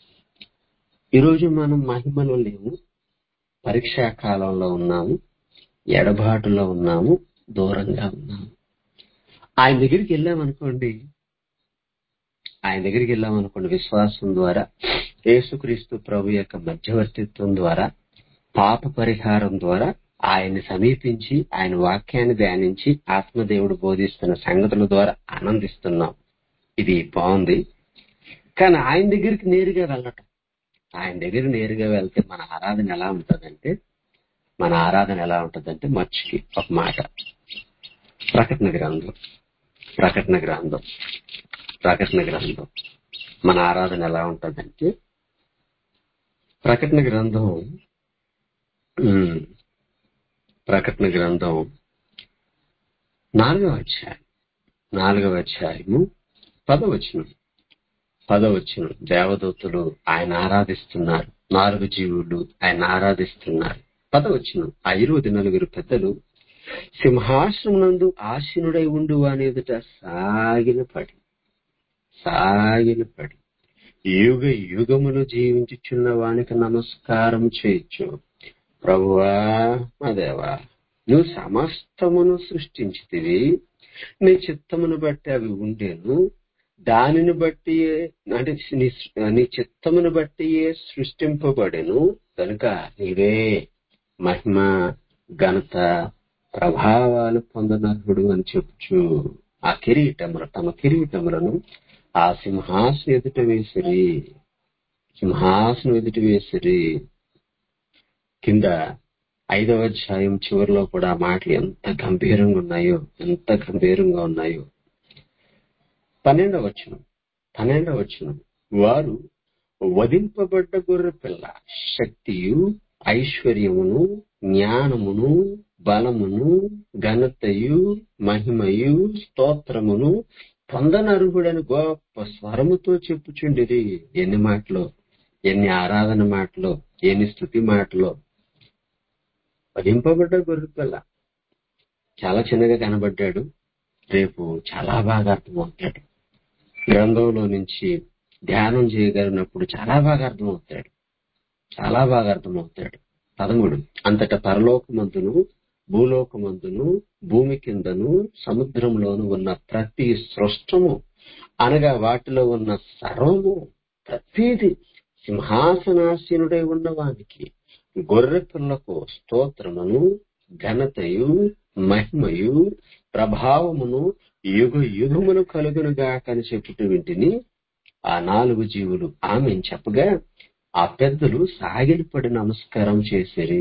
ఈరోజు మనం మహిమలో లేము పరీక్షా కాలంలో ఉన్నాము ఎడబాటులో ఉన్నాము దూరంగా ఉన్నాము ఆయన దగ్గరికి వెళ్ళామనుకోండి ఆయన దగ్గరికి వెళ్ళామనుకోండి విశ్వాసం ద్వారా యేసుక్రీస్తు ప్రభు యొక్క మధ్యవర్తిత్వం ద్వారా పాప పరిహారం ద్వారా ఆయన్ని సమీపించి ఆయన వాక్యాన్ని ధ్యానించి ఆత్మదేవుడు బోధిస్తున్న సంగతుల ద్వారా ఆనందిస్తున్నాం ఇది బాగుంది కానీ ఆయన దగ్గరికి నేరుగా వెళ్ళటం ఆయన దగ్గర నేరుగా వెళ్తే మన ఆరాధన ఎలా ఉంటదంటే మన ఆరాధన ఎలా ఉంటదంటే మర్చికి ఒక మాట ప్రకటన గ్రంథం ప్రకటన గ్రంథం ప్రకటన గ్రంథం మన ఆరాధన ఎలా ఉంటదంటే ప్రకటన గ్రంథం ఉమ్, ప్రకటన గ్రంథం నాలుగవ అధ్యాయం నాలుగవ అధ్యాయము పదవచనం పదవచనం దేవదూతలు ఆయన ఆరాధిస్తున్నారు నాలుగు జీవులు ఆయన ఆరాధిస్తున్నారు పదవచనం ఆ ఇరువుది నలుగురు పెద్దలు సింహాసనమునందు ఆసీనుడై ఉండు వాని ఎదుట సాగిన పడి సాగిన పడి యుగ యుగములు జీవించుచున్న వానికి నమస్కారం చేయొచ్చు ప్రభువా మా దేవా నువ్వు సమస్తమును సృష్టించితివి నీ చిత్తమును బట్టి అవి ఉండేను దానిని బట్టి అంటే నీ నీ చిత్తమును బట్టి సృష్టింపబడెను కనుక నీవే మహిమ ఘనత ప్రభావాలు పొందనర్హుడు అని చెప్పుచు ఆ కిరీటములు తమ కిరీటములను ఆ సింహాసనం ఎదుట వేసిరి సింహాసనం ఎదుట వేసిరి కింద ఐదవ అధ్యాయం చివరిలో కూడా ఆ మాటలు ఎంత గంభీరంగా ఉన్నాయో ఎంత గంభీరంగా ఉన్నాయో పన్నెండవ వచనం పన్నెండవ వచనం వారు వధింపబడ్డ గొర్రె పిల్ల శక్తియు ఐశ్వర్యమును జ్ఞానమును బలమును ఘనతయు మహిమయు స్తోత్రమును పొందనర్హుడని గొప్ప స్వరముతో చెప్పుచుండిరి ఎన్ని మాటలు ఎన్ని ఆరాధన మాటలు ఎన్ని స్థుతి మాటలు వధింపబడ్డ గొర్రె పిల్ల చాలా చిన్నగా కనబడ్డాడు రేపు చాలా బాగా అర్థమవుతాడు గ్రంథంలో నుంచి ధ్యానం చేయగలిగినప్పుడు చాలా బాగా అర్థమవుతాడు చాలా బాగా అర్థమవుతాడు పదమూడు అంతటా పరలోకమందును భూలోకమందును భూమి కిందను సముద్రంలోను ఉన్న ప్రతి సృష్టము అనగా వాటిలో ఉన్న సర్వము ప్రతిది సింహాసనాసీనుడై ఉన్నవానికి గొర్రె పిల్లకు స్తోత్రమును ఘనతయు మహిమయు ప్రభావమును యుగ యుగమును కలుగునుగా కని చెప్పుతూ వింటిని ఆ నాలుగు జీవులు ఆమె చెప్పగా ఆ పెద్దలు సాగిలపడి నమస్కారం చేసిరి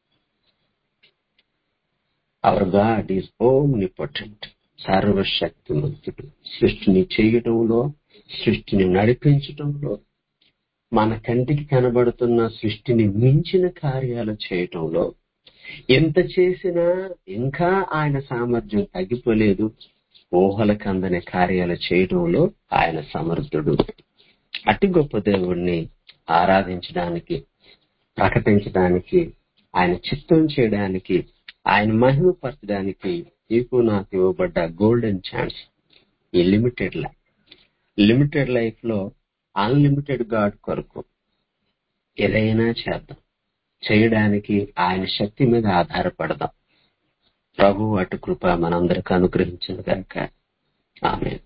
అవర్ గాడ్ ఈస్ ఓమ్నిపొటెంట్ సర్వశక్తిమంతుడు సృష్టిని చేయటంలో సృష్టిని నడిపించటంలో మన కంటికి కనబడుతున్న సృష్టిని మించిన కార్యాలు చేయటంలో ఎంత చేసినా ఇంకా ఆయన సామర్థ్యం తగ్గిపోలేదు ఊహలకు అందని కార్యాలు చేయడంలో ఆయన సమర్థుడు అతి గొప్ప దేవుణ్ణి ఆరాధించడానికి ప్రకటించడానికి ఆయన చిత్తం చేయడానికి ఆయన మహిమపరచడానికి నీకు నాకు ఇవ్వబడ్డ గోల్డెన్ ఛాన్స్ ఈ లిమిటెడ్ లైఫ్ లిమిటెడ్ లైఫ్ లో అన్లిమిటెడ్ గాడ్ కొరకు ఏదైనా చేద్దాం చేయడానికి ఆయన శక్తి మీద ఆధారపడదాం ప్రభు అటు కృప మనందరికి అనుగ్రహించిన గాక ఆమె